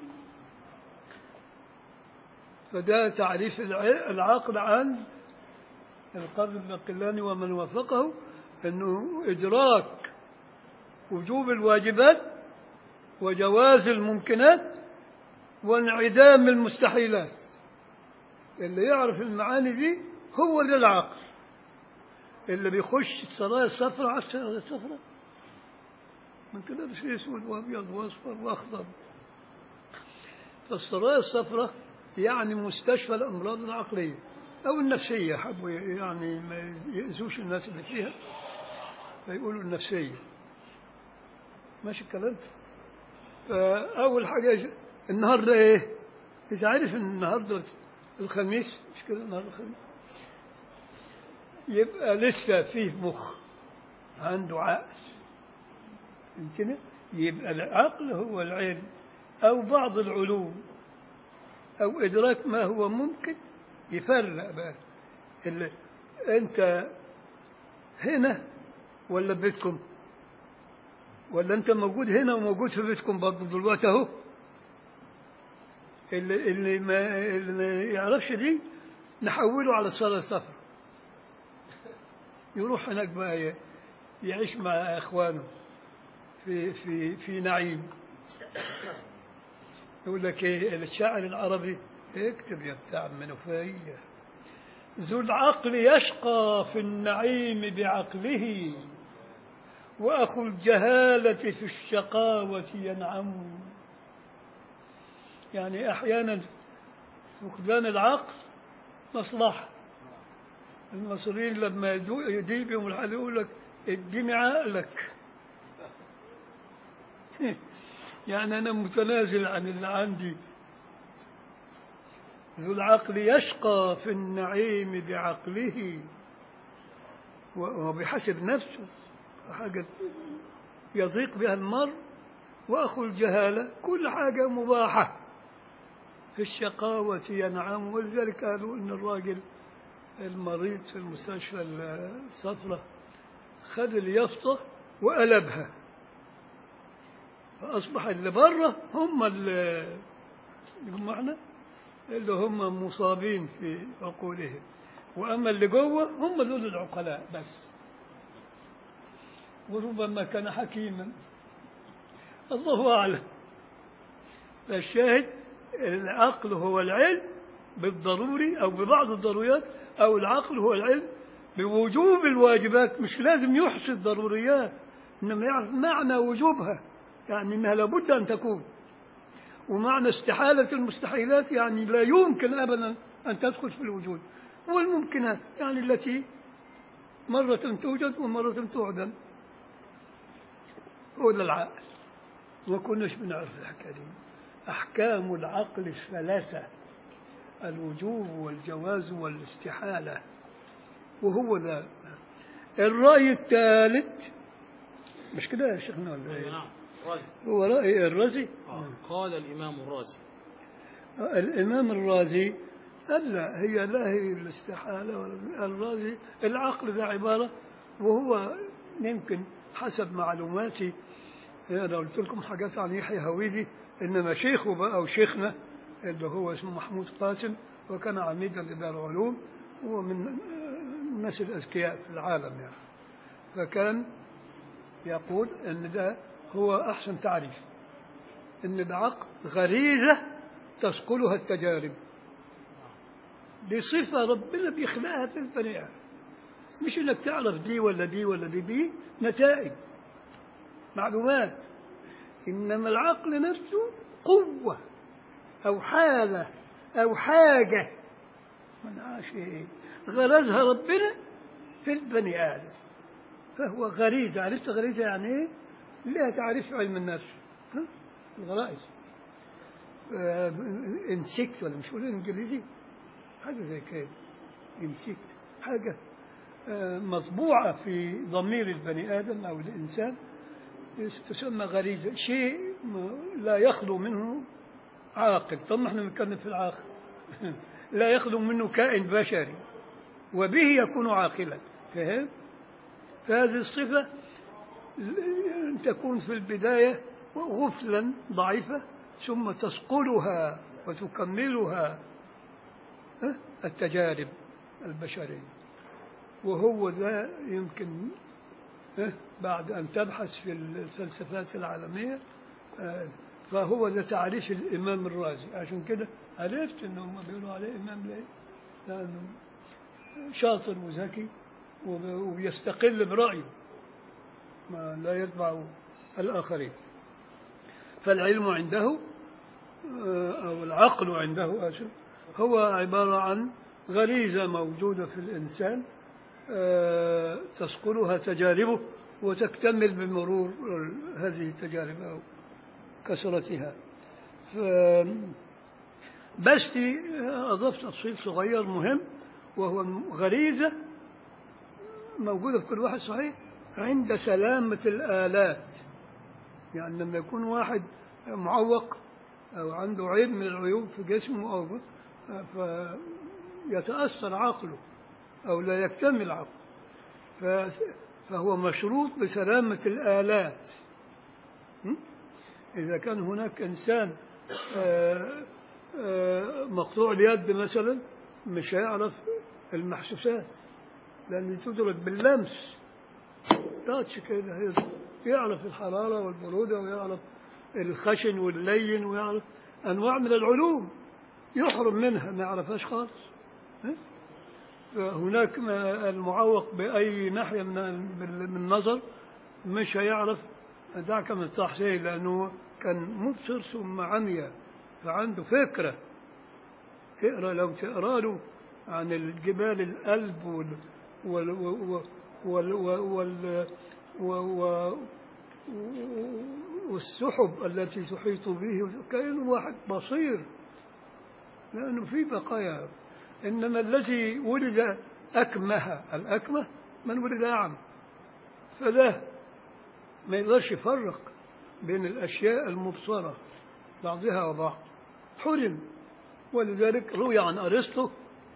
فده تعريف الع- العقل عن القرن الباقلاني ومن وافقه أنه إدراك وجوب الواجبات وجواز الممكنات وانعدام المستحيلات اللي يعرف المعاني دي هو ده العقل اللي بيخش السرايا الصفراء على السرايا الصفراء من كده ده شيء اسود وابيض واصفر واخضر فالسرايا الصفراء يعني مستشفى الامراض العقليه او النفسيه حبوا يعني ما يأذوش الناس اللي فيها فيقولوا النفسيه ماشي الكلام فاول حاجه النهارده ايه؟ انت عارف ان النهارده الخميس مش كده النهارده الخميس يبقى لسه فيه مخ عنده عقل فهمتني؟ يبقى العقل هو العلم أو بعض العلوم أو إدراك ما هو ممكن يفرق بقى اللي أنت هنا ولا بيتكم ولا أنت موجود هنا وموجود في بيتكم برضه دلوقتي أهو اللي, اللي, ما, اللي ما يعرفش دي نحوله على صلاة سفر يروح هناك بقى ي- يعيش مع اخوانه في في في نعيم يقول لك ايه الشاعر العربي اكتب يا بتاع المنوفيه ذو العقل يشقى في النعيم بعقله واخو الجهاله في الشقاوه ينعم يعني احيانا فقدان العقل مصلحه المصريين لما يدو- يدي بهم الحال يقول لك اديني عقلك يعني أنا متنازل عن اللي عندي ذو العقل يشقى في النعيم بعقله وهو بحسب نفسه حاجة يضيق بها المرء وأخو الجهالة كل حاجة مباحة في الشقاوة ينعم ولذلك قالوا إن الراجل المريض في المستشفى الصفرة خد اليافطة وقلبها فأصبح اللي بره هم اللي هم احنا اللي هم مصابين في عقولهم وأما اللي جوه هم دول العقلاء بس وربما كان حكيما الله أعلم فالشاهد العقل هو العلم بالضروري أو ببعض الضروريات أو العقل هو العلم بوجوب الواجبات مش لازم يحصي الضروريات إنما يعرف معنى وجوبها يعني إنها لابد أن تكون ومعنى استحالة المستحيلات يعني لا يمكن أبدا أن تدخل في الوجود والممكنات يعني التي مرة توجد ومرة تعدم هو ده العقل ما كناش بنعرف الحكاية دي أحكام العقل الثلاثة الوجوب والجواز والاستحالة وهو ده الرأي الثالث مش كده يا شيخنا ولا إيه؟ نعم رازي هو رأي الرازي آه. قال الإمام الرازي الإمام الرازي قال لا هي لا هي الاستحالة ولا الرازي العقل ده عبارة وهو يمكن حسب معلوماتي أنا قلت لكم حاجات عن يحيى هويدي إنما شيخه بقى أو شيخنا اللي هو اسمه محمود قاسم وكان عميدا لدار العلوم هو من الناس الأذكياء في العالم يعني فكان يقول إن ده هو أحسن تعريف إن العقل غريزة تثقلها التجارب دي صفة ربنا بيخلقها في البني آدم مش إنك تعرف دي ولا دي ولا دي دي نتائج معلومات إنما العقل نفسه قوة أو حالة أو حاجة من عاش إيه غرزها ربنا في البني آدم فهو غريزة عرفت غريزة يعني إيه؟ لها تعريف علم النفس ها؟ الغرائز انسكت ولا مش قولين انجليزي حاجه زي كده انسكت حاجه آه، مطبوعه في ضمير البني ادم او الانسان تسمى غريزه شيء ما- لا يخلو منه عاقل طب ما احنا بنتكلم في العاقل لا يخلو منه كائن بشري وبه يكون عاقلا فهم فهذه الصفه ل- تكون في البدايه غفلا ضعيفه ثم تثقلها وتكملها ها؟ التجارب البشرية وهو ده يمكن ها؟ بعد أن تبحث في الفلسفات العالمية آه، فهو ده تعريف الإمام الرازي عشان كده عرفت إن هم بيقولوا عليه إمام ليه؟ لأنه شاطر وذكي وب- وبيستقل برأيه ما لا يتبع الآخرين فالعلم عنده آه، أو العقل عنده آسف هو عبارة عن غريزة موجودة في الإنسان آه، تثقلها تجاربه وتكتمل بمرور هذه التجارب أو كثرتها ف- بس أضفت تفصيل صغير مهم وهو غريزة موجودة في كل واحد صحيح عند سلامة الآلات يعني لما يكون واحد معوق أو عنده عيب من العيوب في جسمه أو فيتأثر عقله أو لا يكتمل عقله ف- فهو مشروط بسلامة الآلات م? إذا كان هناك إنسان آه، آه، مقطوع اليد مثلا مش هيعرف المحسوسات لأن تدرك باللمس تاتش كده هي- يعرف الحرارة والبرودة ويعرف الخشن واللين ويعرف أنواع من العلوم يحرم منها ما يعرفهاش خالص ها؟ هناك ما- المعوق بأي ناحية من من النظر مش هيعرف دعك من التحصيل لأنه كان مبصر ثم عمياء فعنده فكرة تقرا لو تقرا له عن الجبال الألب وال وال وال وال وال وال والسحب التي تحيط به كأنه واحد بصير لأنه في بقايا إنما الذي ولد أكمه الأكمه من ولد أعمى فده ما يقدرش يفرق بين الأشياء المبصرة بعضها وبعض حرم ولذلك روي عن أرسطو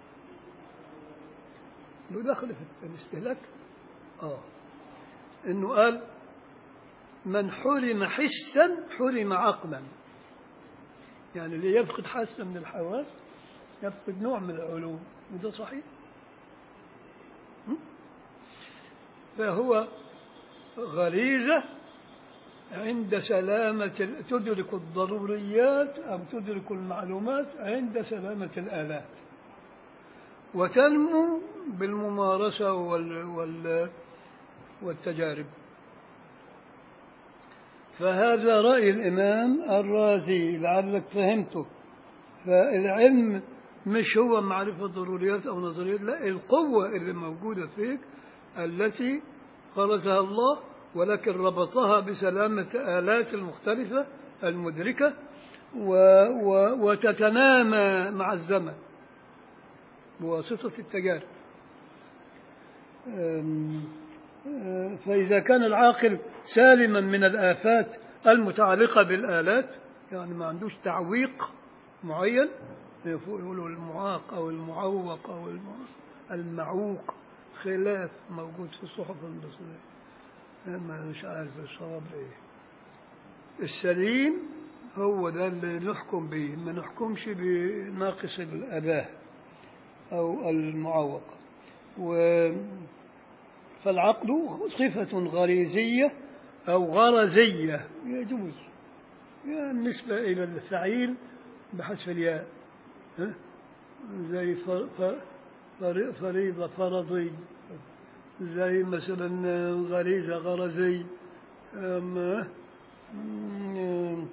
له دخل في الاستهلاك آه إنه قال من حرم حسا حرم عقلا يعني اللي يفقد حاسة من الحواس يفقد نوع من العلوم وده صحيح م? فهو غريزة عند سلامة ال- تدرك الضروريات أو تدرك المعلومات عند سلامة الآلات وتنمو بالممارسة وال وال والتجارب فهذا رأي الإمام الرازي لعلك فهمته فالعلم مش هو معرفة ضروريات أو نظريات لا القوة اللي موجودة فيك التي غرزها الله ولكن ربطها بسلامة آلات المختلفة المدركة و و وتتنامى مع الزمن بواسطة التجارب أم، أه، فإذا كان العاقل سالما من الآفات المتعلقة بالآلات يعني ما عندوش تعويق معين يقولوا المعاق أو المعوق أو الم- المعوق خلاف موجود في الصحف المصرية أنا مش عارف الصواب إيه السليم هو ده اللي نحكم به ما نحكمش بناقص الأداة أو المعوق و فالعقل صفة غريزية أو غرزية يجوز يعني بالنسبة إلى الفعيل بحذف الياء ها؟ زي ف- ف- فر- فريضة فرضي زي مثلا غريزة غرزي أم- أم-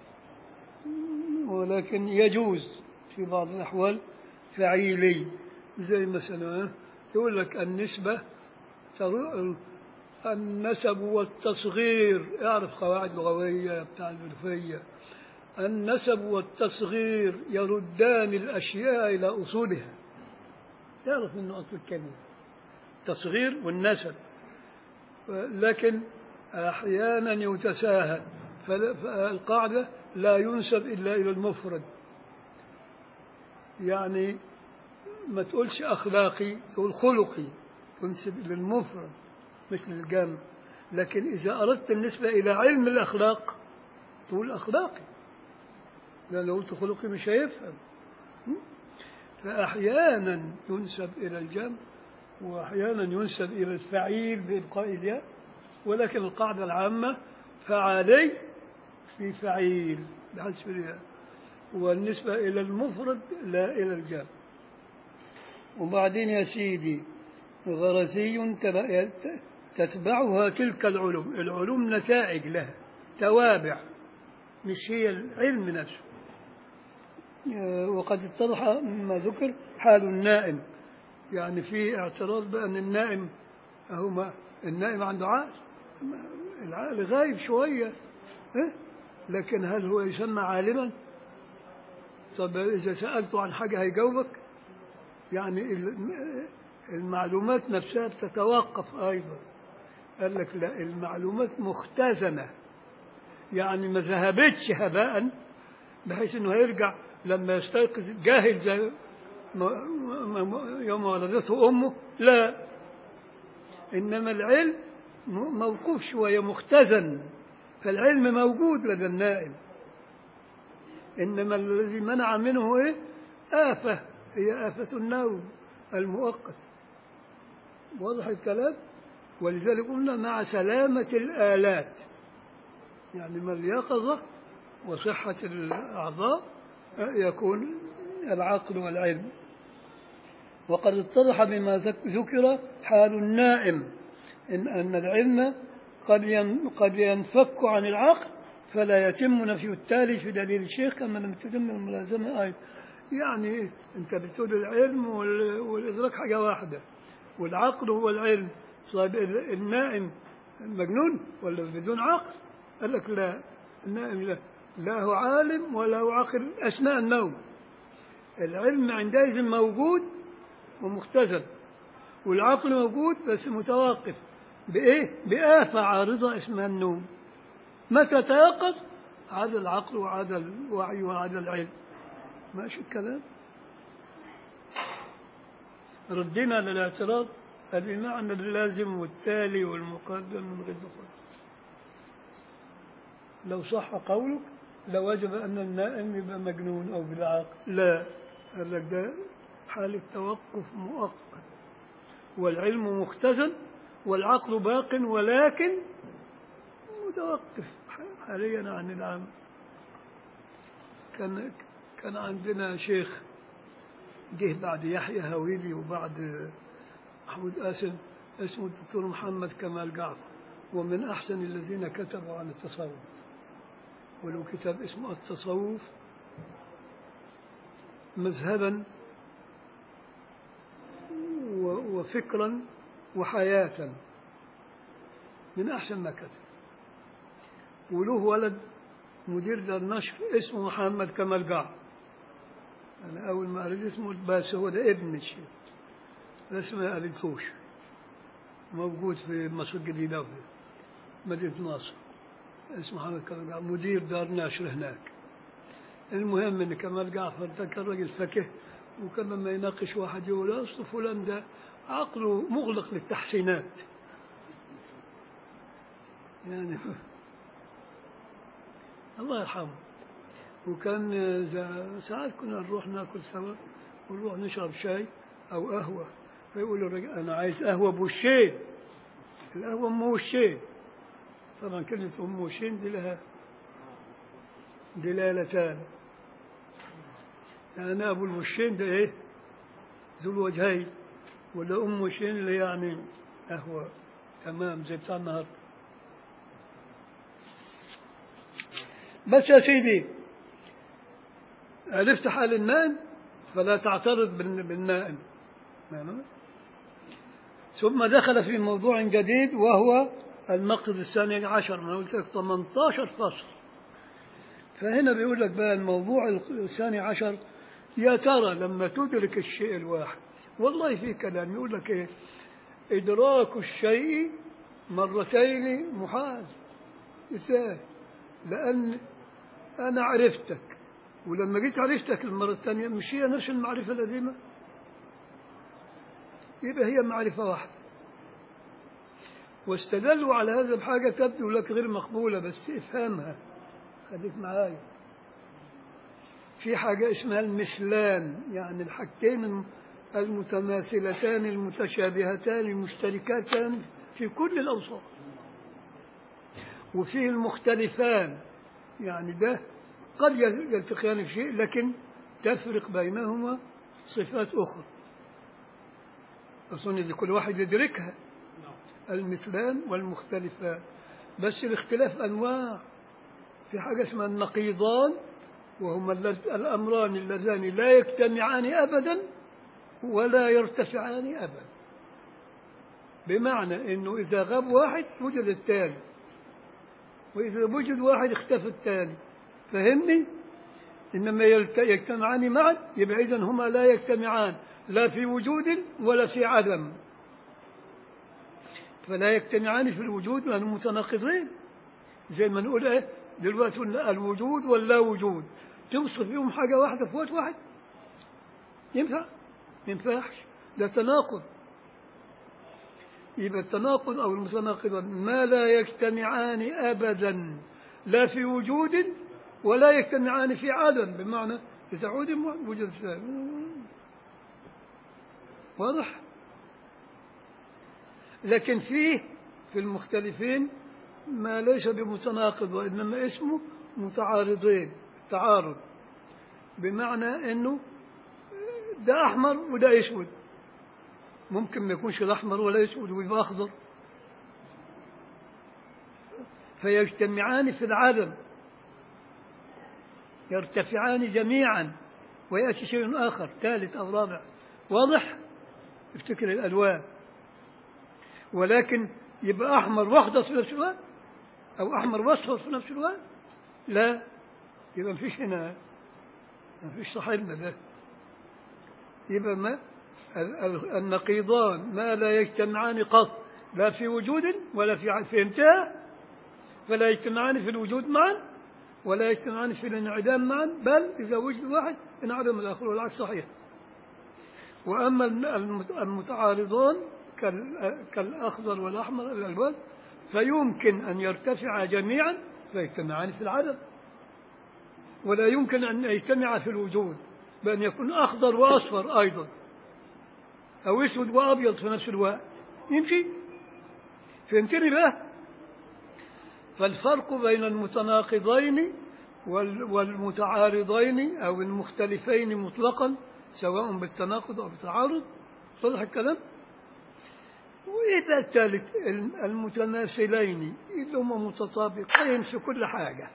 ولكن يجوز في بعض الأحوال فعيلي زي مثلا يقول لك النسبة تر- النسب والتصغير اعرف قواعد لغوية بتاع الألفية النسب والتصغير يردان الأشياء إلى أصولها يعرف منه أصل الكلمة التصغير والنسب لكن أحيانا يتساهل فل- فالقاعدة لا ينسب إلا إلى المفرد يعني ما تقولش أخلاقي تقول خلقي تنسب إلى المفرد مش للجمع لكن إذا أردت النسبة إلى علم الأخلاق تقول أخلاقي لأن لو قلت خلقي مش هيفهم م? فأحيانا ينسب إلى الجمع وأحيانا ينسب إلى الفعيل بإبقاء الياء ولكن القاعدة العامة فعالي في فعيل بحذف الياء والنسبة إلى المفرد لا إلى الجمع وبعدين يا سيدي غرزي تبع- تتبعها تلك العلوم العلوم نتائج لها توابع مش هي العلم نفسه آه، وقد اتضح مما ذكر حال النائم يعني في اعتراض بأن النائم أهو ما النائم عنده عقل ما- العقل غايب شوية إيه؟ لكن هل هو يسمى عالما طب إذا سألته عن حاجة هيجاوبك يعني ال- المعلومات نفسها بتتوقف أيضا قال لك لا المعلومات مختزنة يعني ما ذهبتش هباء بحيث انه هيرجع لما يستيقظ جاهل زي ما- ما- ما- يوم ولدته امه لا انما العلم م- موقوف شويه مختزن فالعلم موجود لدى النائم إنما الذي منع منه إيه؟ آفة هي آفة النوم المؤقت واضح الكلام ولذلك قلنا مع سلامة الآلات يعني من اليقظة وصحة الأعضاء يكون العقل والعلم وقد اتضح بما ذك- ذكر حال النائم إن أن العلم قد ين- قد ينفك عن العقل فلا يتم نفي التالي في دليل الشيخ كما لم تتم الملازمة أيضا يعني أنت بتقول العلم وال- والإدراك حاجة واحدة والعقل هو العلم طيب ال- النائم مجنون ولا بدون عقل قال لك لا النائم لا لا هو عالم ولا هو عاقل أثناء النوم العلم عندئذ موجود ومختزل والعقل موجود بس متوقف بإيه؟ بآفة عارضة اسمها النوم متى تيقظ عاد العقل وعاد الوعي وعاد العلم ماشي الكلام ردنا للاعتراض بمعنى اللازم والتالي والمقدم من غير دخول لو صح قولك لوجب أن النائم يبقى مجنون أو بالعقل لا قال لك ده حالة توقف مؤقت والعلم مختزن والعقل باق ولكن متوقف حاليا عن العمل كان كان عندنا شيخ جه بعد يحيى هويلي وبعد محمود قاسم اسمه الدكتور محمد كمال جعفر ومن أحسن الذين كتبوا عن التصوف وله كتاب اسمه التصوف مذهبا و- وفكرا وحياة من أحسن ما كتب وله ولد مدير دار النشر اسمه محمد كمال جعفر أنا أول ما قريت اسمه بس هو ده ابن الشيخ بس ما قريتهوش موجود في مصر الجديدة في مدينة ناصر اسمه محمد كمال جعفر مدير دار نشر هناك المهم ان كمال جعفر ده كان راجل فقيه وكان لما يناقش واحد يقول اصل فلان ده عقله مغلق للتحسينات يعني الله يرحمه وكان ذا- ساعات كنا نروح ناكل سوا ونروح نشرب شاي او قهوه فيقول الراجل انا عايز قهوه بوشين القهوه ام وشين طبعا كلمه ام وشين دي لها دلالتان يعني ابو الوشين ده ايه ذو الوجهين ولا ام وشين اللي يعني قهوه تمام زي بتاع النهارده بس يا سيدي عرفت حال النائم فلا تعترض بالن- بالنائم نعم. ثم دخل في موضوع جديد وهو المقصد الثاني عشر ما قلت لك 18 فصل فهنا بيقول لك بقى الموضوع الثاني عشر يا ترى لما تدرك الشيء الواحد والله في كلام يقول لك ايه ادراك الشيء مرتين محال ازاي لان انا عرفتك ولما جيت عرفتك المره الثانيه مش هي نفس المعرفه القديمه يبقى هي معرفه واحده واستدلوا على هذا بحاجه تبدو لك غير مقبوله بس افهمها خليك معايا في حاجة اسمها المثلان يعني الحاجتين الم- المتماثلتان المتشابهتان المشتركتان في كل الأوصاف وفيه المختلفان يعني ده قد يل- يلتقيان في شيء لكن تفرق بينهما صفات أخرى أظن دي كل واحد يدركها المثلان والمختلفان بس الاختلاف أنواع في حاجة اسمها النقيضان وهما اللذ- الأمران اللذان لا يجتمعان أبدا ولا يرتفعان أبدا بمعنى أنه إذا غاب واحد وجد الثاني وإذا وجد واحد اختفى الثاني فهمني إنما يلت- يجتمعان معا يبقى إذن هما لا يجتمعان لا في وجود ولا في عدم فلا يجتمعان في الوجود لأنهم متناقضين زي ما نقول ايه دلوقتي قلنا الوجود واللا وجود توصف فيهم حاجة واحدة في وقت واحد ينفع؟ ما ينفعش ده تناقض يبقى التناقض أو المتناقضان ما لا يجتمعان أبدا لا في وجود ولا يجتمعان في عدم بمعنى إذا عدم واحد وجد ثاني واضح لكن فيه في المختلفين ما ليس بمتناقض وإنما اسمه متعارضين تعارض بمعنى أنه ده أحمر وده أسود ممكن ما يكونش الأحمر ولا أسود ويبقى أخضر فيجتمعان في العدم يرتفعان جميعا ويأتي شيء آخر ثالث أو رابع واضح افتكر الألوان ولكن يبقى أحمر وأخضر في نفس الوقت أو أحمر وأصفر في نفس الوقت لا يبقى ما فيش هنا ما فيش صاحبنا ده يبقى ما ال- ال- النقيضان ما لا يجتمعان قط لا في وجود ولا في ع- في انتهاء فلا يجتمعان في الوجود معا ولا يجتمعان في الانعدام معا بل إذا وجد واحد انعدم الآخر والعكس صحيح وأما الم- المت- المتعارضان كال- كالأخضر والأحمر الألوان فيمكن أن يرتفعا جميعا فيجتمعان في العدم ولا يمكن أن يجتمع في الوجود بأن يكون أخضر وأصفر أيضا أو أسود وأبيض في نفس الوقت يمشي فهمتني بقى فالفرق بين المتناقضين وال- والمتعارضين أو المختلفين مطلقا سواء بالتناقض أو بالتعارض واضح الكلام وإذا الثالث الم- المتماثلين اللي هم متطابقين في كل حاجة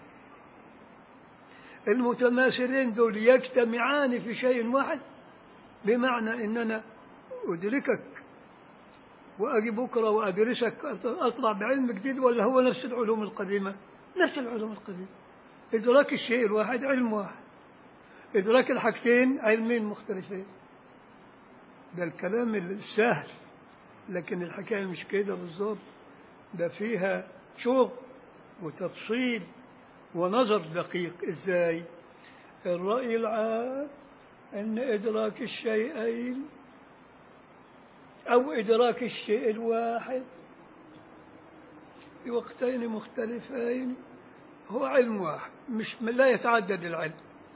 المتماثلين دول يجتمعان في شيء واحد بمعنى ان انا ادركك واجي بكره وادرسك اطلع بعلم جديد ولا هو نفس العلوم القديمه؟ نفس العلوم القديمه. ادراك الشيء الواحد علم واحد. ادراك الحاجتين علمين مختلفين. ده الكلام السهل لكن الحكايه مش كده بالظبط. ده فيها شغل وتفصيل ونظر دقيق ازاي الرأي العام أن إدراك الشيئين أو إدراك الشيء الواحد في وقتين مختلفين هو علم واحد مش لا يتعدد العلم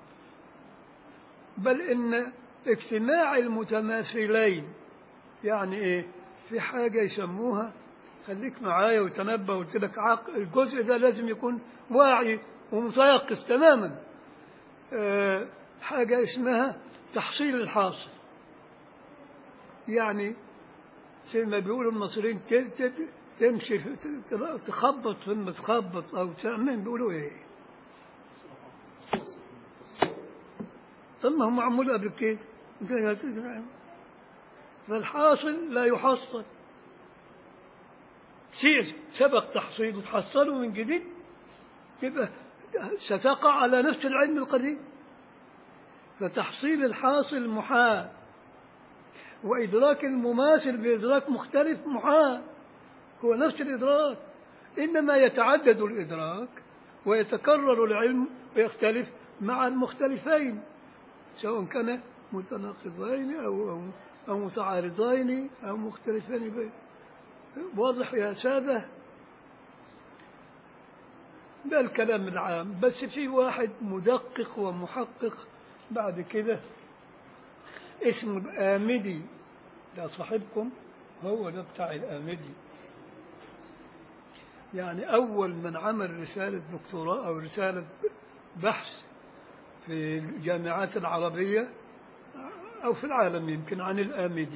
بل إن اجتماع المتماثلين يعني إيه في حاجة يسموها خليك معايا وتنبه قلت لك عقل الجزء ده لازم يكون واعي ومتيقظ تماما آه، حاجة اسمها تحصيل الحاصل يعني زي ما بيقولوا المصريين ت- ت- تمشي في- ت- ت- تخبط ثم تخبط أو تعمل بيقولوا إيه ثم هم معمول قبل كده فالحاصل لا يحصل شيء سبق تحصيله تحصله من جديد تبقى ستقع على نفس العلم القديم فتحصيل الحاصل محال وإدراك المماثل بإدراك مختلف محال هو نفس الإدراك إنما يتعدد الإدراك ويتكرر العلم ويختلف مع المختلفين سواء كان متناقضين أو, أو, أو متعارضين أو مختلفين بين واضح يا سادة ده الكلام العام بس في واحد مدقق ومحقق بعد كده اسمه الآمدي ده صاحبكم هو ده بتاع الآمدي يعني أول من عمل رسالة دكتوراه أو رسالة بحث في الجامعات العربية أو في العالم يمكن عن الآمدي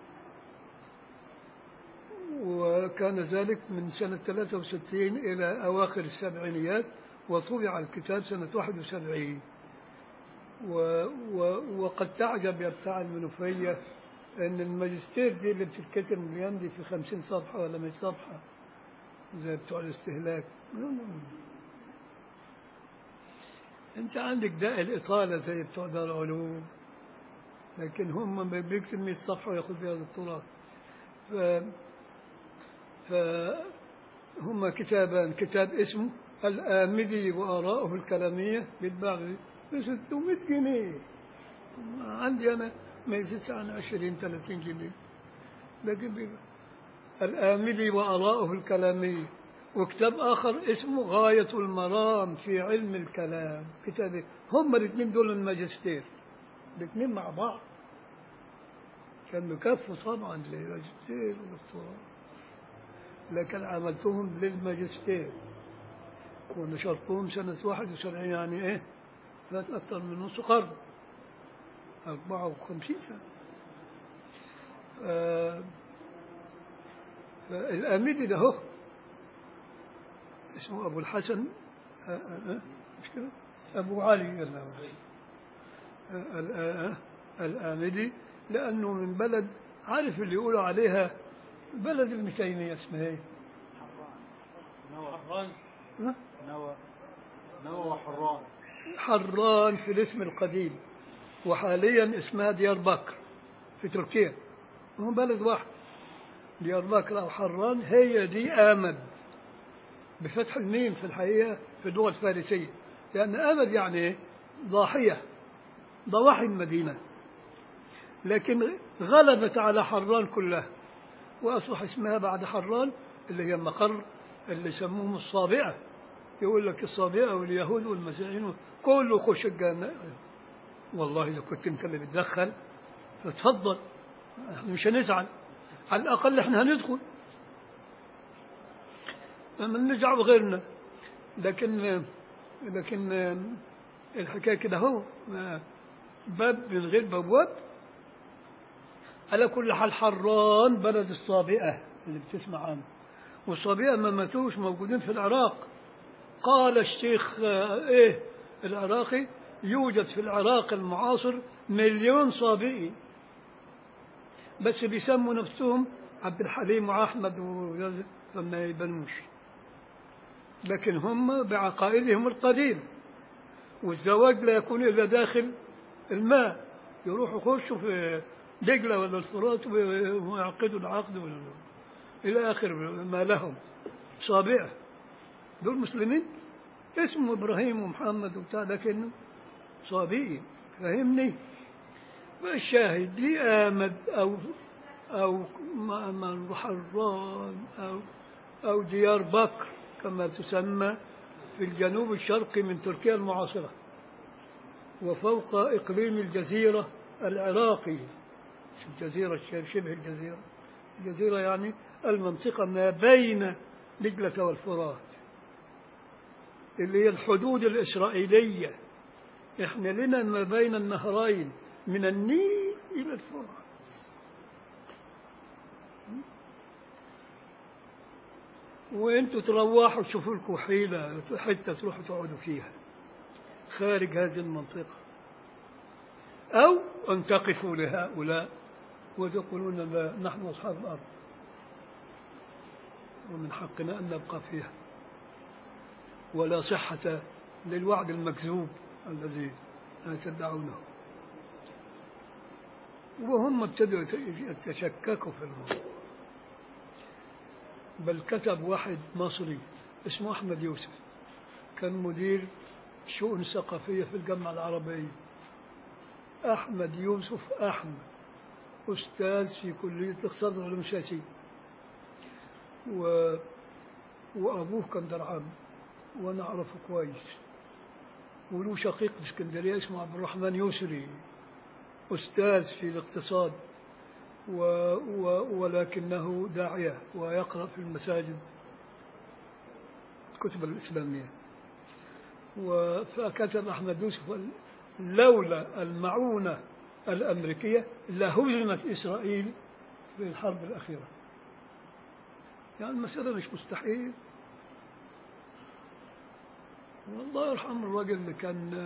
وكان ذلك من سنة 63 إلى أواخر السبعينيات وطبع الكتاب سنة 71 و و وقد تعجب يا بتاع المنوفية أن الماجستير دي اللي بتتكتب من الأيام دي في 50 صفحة ولا 100 صفحة زي بتوع الاستهلاك أنت عندك داء الإطالة زي بتوع دار العلوم لكن هم ما بيكتب 100 صفحة وياخذ فيها دكتوراه ف فهم كتابان كتاب اسمه الآمدي وآراءه الكلامية بيتباع ب 600 جنيه عندي أنا ما يزيدش عن 20 30 جنيه لكن بيبقى الآمدي وآراءه الكلامية وكتاب آخر اسمه غاية المرام في علم الكلام كتاب هم الاثنين دول الماجستير الاثنين مع بعض كان بكفوا طبعا للماجستير والدكتوراه لكن عملتهم للماجستير ونشرتهم سنة 71 يعني ايه فات أكثر من نص قرن 54 سنة آه الأميدي ده هو اسمه أبو الحسن آه، آه، آه، مش كده أبو علي الله. آه، ال- آه، آه، الآمدي لأنه من بلد عارف اللي يقولوا عليها بلد ابن تيمية اسمها ايه؟ حران ها؟ نوى نوى وحران حران في الاسم القديم وحاليا اسمها ديار بكر في تركيا هو بلد واحد ديار بكر أو حران هي دي آمد بفتح الميم في الحقيقة في اللغة الفارسية لأن آمد يعني إيه؟ ضاحية ضواحي المدينة لكن غلبت على حران كلها وأصبح اسمها بعد حران اللي هي المقر اللي يسموهم الصابئة يقول لك الصابئة واليهود والمسيحيين كله خش الجنة والله إذا كنت أنت اللي بتدخل فتفضل احنا مش هنزعل على الأقل احنا هندخل ما نرجع بغيرنا لكن لكن الحكاية كده هو باب من غير بواب على كل حال حران بلد الصابئة اللي بتسمع عنه والصابئة ما ماتوش موجودين في العراق قال الشيخ آه، ايه العراقي يوجد في العراق المعاصر مليون صابئي بس بيسموا نفسهم عبد الحليم وأحمد و- فما يبنوش لكن هم بعقائدهم القديم والزواج لا يكون إلا داخل الماء يروحوا يخشوا في دجلة ولا الفرات ويعقدوا العقد ولا- إلى آخر ما لهم صابئة دول مسلمين اسمه إبراهيم ومحمد وبتاع لكنه صابئي فاهمني والشاهد دي آمد أو أو من حران أو أو ديار بكر كما تسمى في الجنوب الشرقي من تركيا المعاصرة وفوق إقليم الجزيرة العراقي الجزيرة شبه الجزيرة الجزيرة يعني المنطقة ما بين دجلة والفرات اللي هي الحدود الإسرائيلية احنا لنا ما بين النهرين من النيل إلى الفرات وانتوا تروحوا تشوفوا لكم حيلة حتة تروحوا تقعدوا فيها خارج هذه المنطقة أو أن تقفوا لهؤلاء وتقولون لا نحن أصحاب الأرض ومن حقنا أن نبقى فيها ولا صحة للوعد المكذوب الذي تدعونه وهم ابتدوا يتشككوا في الموضوع بل كتب واحد مصري اسمه أحمد يوسف كان مدير شؤون ثقافية في الجامعة العربية أحمد يوسف أحمد أستاذ في كلية الاقتصاد والعلوم السياسية و... وأبوه كان درعام وأنا أعرفه كويس وله شقيق في اسكندرية اسمه عبد الرحمن يسري أستاذ في الاقتصاد و... و... ولكنه داعية ويقرأ في المساجد الكتب الإسلامية و- فكتب أحمد يوسف لولا المعونة الأمريكية لهزمت إسرائيل في الحرب الأخيرة يعني المسألة مش مستحيل والله يرحم الراجل اللي كان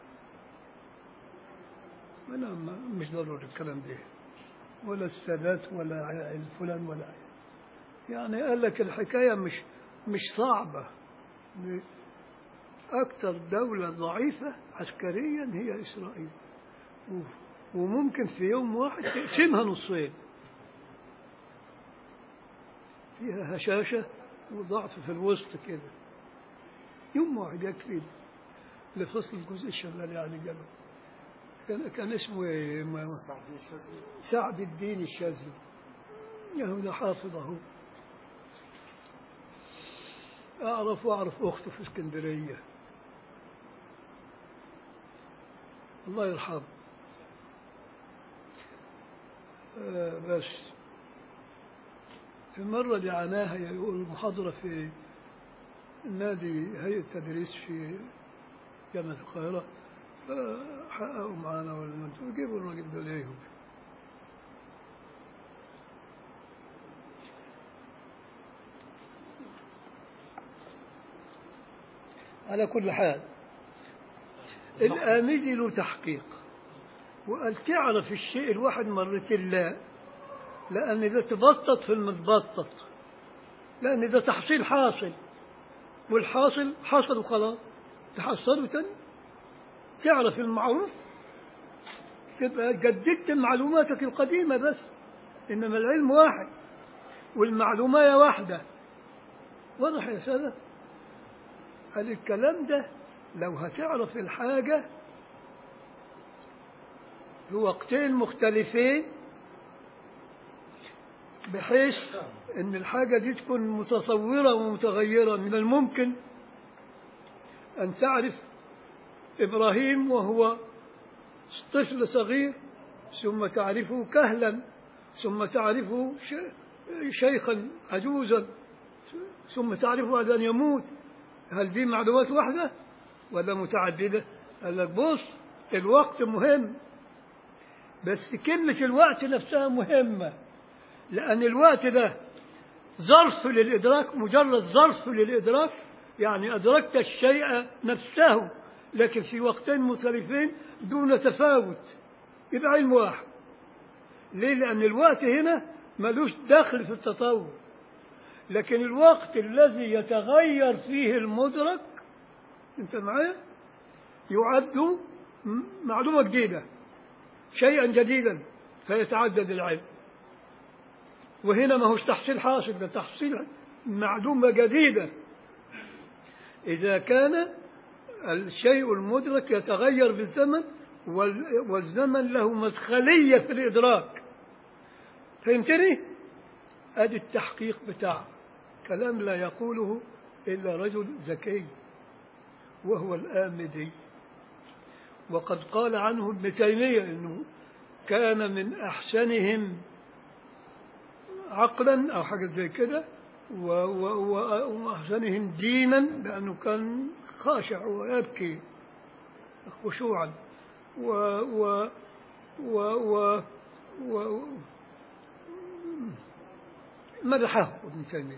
أنا ما- مش ضروري الكلام ده ولا السادات ولا عائل فلان ولا عائل. يعني قال لك الحكاية مش مش صعبة أكثر دولة ضعيفة عسكريا هي إسرائيل و- وممكن في يوم واحد تقسمها نصين فيها هشاشة وضعف في الوسط كده يوم واحد يكفي لفصل الجزء الشمالي عن الجنوب كان كان اسمه إيه؟ ما- سعد الدين الشاذلي يهوذا حافظه أعرف وأعرف أخته في اسكندرية الله يرحمه آه، بس في مرة دعاناها يقول محاضرة في نادي هيئة التدريس في جامعة القاهرة فحققوا معانا والمنتور جيبوا الراجل ده ليهم على كل حال الآمدي له تحقيق وقال تعرف الشيء الواحد مرتين لا لأن ده تبطط في المتبطط لأن ده تحصيل حاصل والحاصل حصل وخلاص تحصله تاني تعرف المعروف تبقى جددت معلوماتك القديمة بس إنما العلم واحد والمعلومية واحدة واضح يا سادة قال الكلام ده لو هتعرف الحاجة في وقتين مختلفين بحيث ان الحاجة دي تكون متصورة ومتغيرة من الممكن ان تعرف ابراهيم وهو طفل صغير ثم تعرفه كهلا ثم تعرفه ش- شيخا عجوزا ثم تعرفه بعد ان يموت هل دي معلومات واحدة ولا متعددة قال لك بص الوقت مهم بس كلمة الوقت نفسها مهمة لأن الوقت ده ظرف للإدراك مجرد ظرف للإدراك يعني أدركت الشيء نفسه لكن في وقتين مختلفين دون تفاوت يبقى علم واحد ليه؟ لأن الوقت هنا ملوش دخل في التطور لكن الوقت الذي يتغير فيه المدرك انت معايا يعد م- معلومة جديدة شيئا جديدا فيتعدد العلم وهنا ما هوش تحصيل حاصل ده تحصيل معلومة جديدة إذا كان الشيء المدرك يتغير بالزمن وال- والزمن له مدخلية في الإدراك فهمتني؟ أدي التحقيق بتاعه كلام لا يقوله إلا رجل ذكي وهو الآمدي وقد قال عنه ابن تيمية أنه كان من أحسنهم عقلا أو حاجة زي كده و- و- و- وأحسنهم دينا لأنه كان خاشع ويبكي خشوعا و و و و, و مدحه ابن تيمية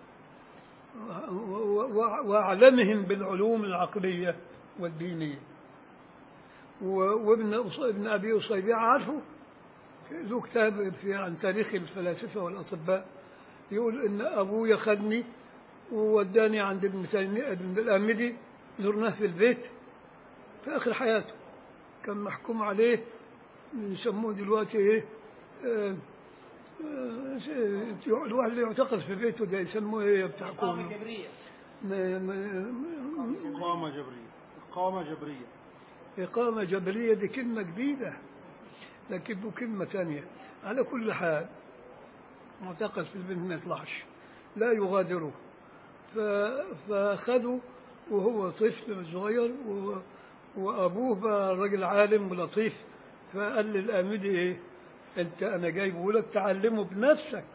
و- و- وأعلمهم بالعلوم العقلية والدينية و- وابن أص- ابن أبي أصيبع عارفه له كتاب في عن تاريخ الفلاسفة والأطباء يقول إن أبويا خدني ووداني عند ابن تيمية ابن الآمدي زرناه في البيت في آخر حياته كان محكوم عليه يسموه دلوقتي إيه آه، آه، الواحد اللي يعتقل في بيته ده يسموه إيه بتاع إقامة جبرية م- م- إقامة جبرية إقامة جبرية إقامة جبرية دي كلمة جديدة لكن له كلمة ثانية على كل حال معتقل في البنت ما يطلعش لا يغادره ف- فأخذوا وهو طفل صغير و- وأبوه بقى راجل عالم ولطيف فقال للآمدي إيه أنت أنا جايبه لك تعلمه بنفسك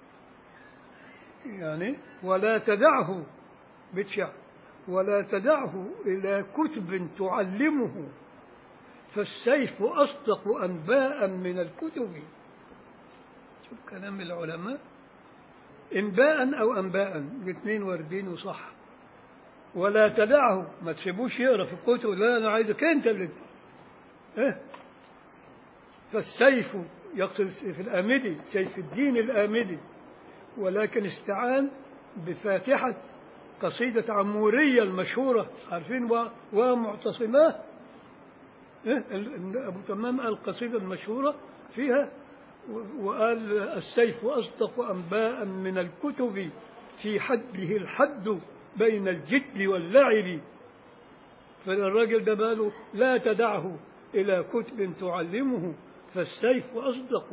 يعني ولا تدعه بتشع ولا تدعه إلى كتب تعلمه فالسيف أصدق أنباء من الكتب شوف كلام العلماء إنباء أو أنباء الاثنين واردين وصح ولا تدعه ما تسيبوش يقرا في الكتب لا أنا عايزك أنت اللي ت- إيه فالسيف يقصد سيف الآمدي سيف الدين الآمدي ولكن استعان بفاتحة قصيدة عمورية المشهورة عارفين و- ومعتصماه إيه؟ ال- ال- أبو تمام قال القصيدة المشهورة فيها و- وقال السيف أصدق أنباء من الكتب في حده الحد بين الجد واللعب فالراجل ده باله لا تدعه إلى كتب تعلمه فالسيف أصدق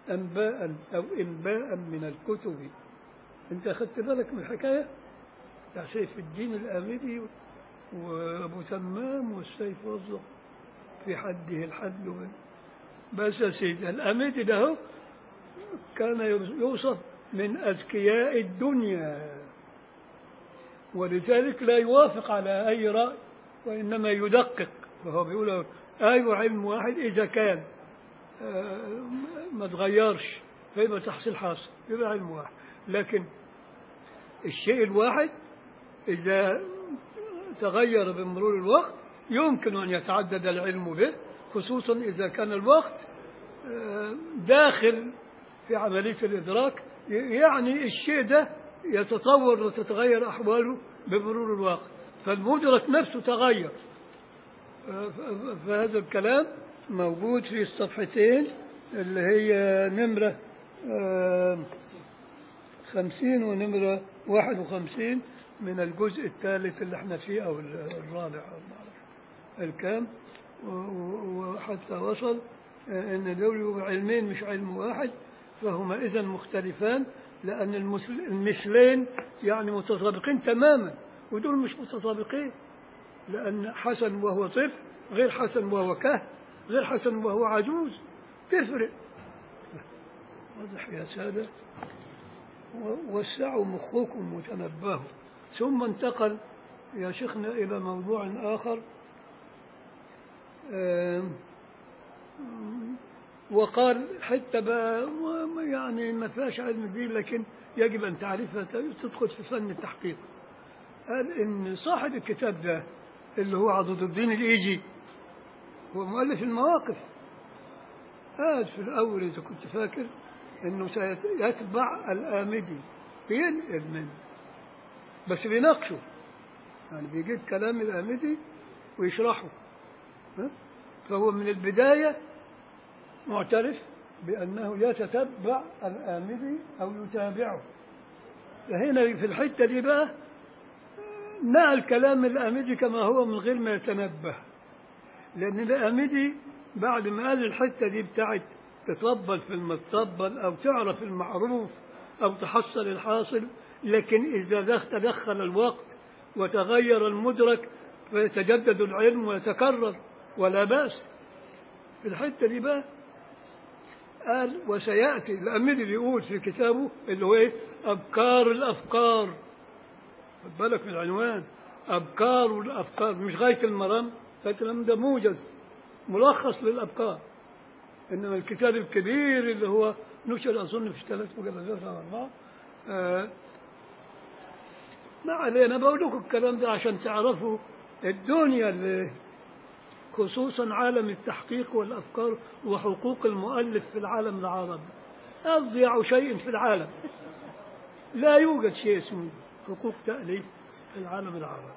أنباء أو إنباء من الكتب أنت أخذت بالك من الحكاية بتاع سيف الدين الآمدي وأبو تمام والسيف والزهر في حده الحد وبين- بس يا سيدي الآمدي ده هو كان يوصف من أذكياء الدنيا ولذلك لا يوافق على أي رأي وإنما يدقق وهو بيقول أي علم واحد إذا كان آه، ما تغيرش فيبقى تحصيل حاصل يبقى علم واحد لكن الشيء الواحد إذا تغير بمرور الوقت يمكن أن يتعدد العلم به خصوصا إذا كان الوقت آه، داخل في عملية الإدراك ي- يعني الشيء ده يتطور وتتغير أحواله بمرور الوقت فالمدرك نفسه تغير آه، ف- ف- فهذا الكلام موجود في الصفحتين اللي هي نمرة آه، خمسين ونمرة واحد وخمسين من الجزء الثالث اللي احنا فيه أو الرابع أو ما أعرف الكام و- و- وحتى وصل آه، ان دول يبقوا علمين مش علم واحد فهما اذا مختلفان لان المثل- المثلين يعني متطابقين تماما ودول مش متطابقين لان حسن وهو طفل غير حسن وهو كهف غير حسن وهو عجوز تفرق واضح يا ساده و- وسعوا مخكم وتنبهوا ثم انتقل يا شيخنا إلى موضوع آخر آم، وقال حتى بقى ما- يعني ما فيهاش علم دي لكن يجب أن تعرفها تدخل في فن التحقيق قال إن صاحب الكتاب ده اللي هو عضد الدين الإيجي هو مؤلف المواقف قال في الأول إذا كنت فاكر إنه سيتبع الآمدي بينقل منه بس بيناقشه يعني بيجيب كلام الآمدي ويشرحه ها؟ فهو من البداية معترف بأنه يتتبع الآمدي أو يتابعه فهنا في الحتة دي بقى نقل كلام الآمدي كما هو من غير ما يتنبه لأن الآمدي بعد ما قال الحتة دي بتاعت تطبل في المتطبل أو تعرف المعروف أو تحصل الحاصل لكن إذا دخ- تدخل الوقت وتغير المدرك فيتجدد العلم ويتكرر ولا بأس في الحتة دي بقى قال وسيأتي الأمير بيقول في كتابه اللي هو إيه أبكار الأفكار خد بالك من العنوان أبكار الأفكار مش غاية المرام فالكلام ده موجز ملخص للأبكار إنما الكتاب الكبير اللي هو نشر أظن في ثلاث مجلدات أو أربعة آه ما علينا بقول لكم الكلام ده عشان تعرفوا الدنيا اللي خصوصا عالم التحقيق والأفكار وحقوق المؤلف في العالم العربي أضيع شيء في العالم لا يوجد شيء اسمه حقوق تأليف في العالم العربي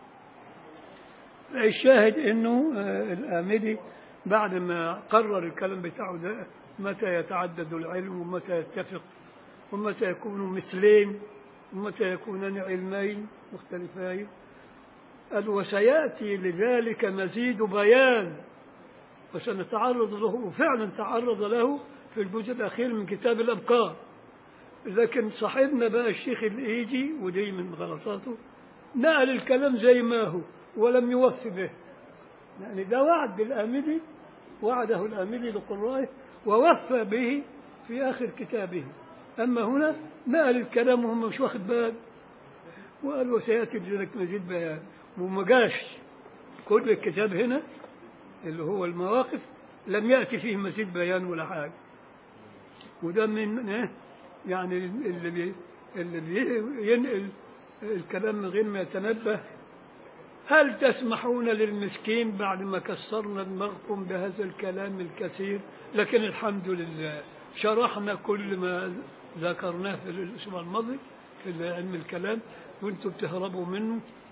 الشاهد انه آه، الآمدي بعد ما قرر الكلام بتاعه ده متى يتعدد العلم ومتى يتفق ومتى يكون مثلين ومتى يكونان علمين مختلفين قال وسيأتي لذلك مزيد بيان وسنتعرض له وفعلا تعرض له في الجزء الأخير من كتاب الأبكار لكن صاحبنا بقى الشيخ الإيجي ودي من غلطاته نقل الكلام زي ما هو ولم يوفي به يعني ده وعد بالآمدي وعده الآمدي لقرائه ووفى به في آخر كتابه أما هنا نقل الكلام وهم مش واخد بال وقال وسيأتي بذلك مزيد بيان وما جاش كل الكتاب هنا اللي هو المواقف لم يأتي فيه مزيد بيان ولا حاجة وده من إيه؟ يعني اللي بي اللي بي ينقل الكلام من غير ما يتنبه هل تسمحون للمسكين بعد ما كسرنا دماغكم بهذا الكلام الكثير لكن الحمد لله شرحنا كل ما ذكرناه في الأسبوع الماضي في علم الكلام وانتم بتهربوا منه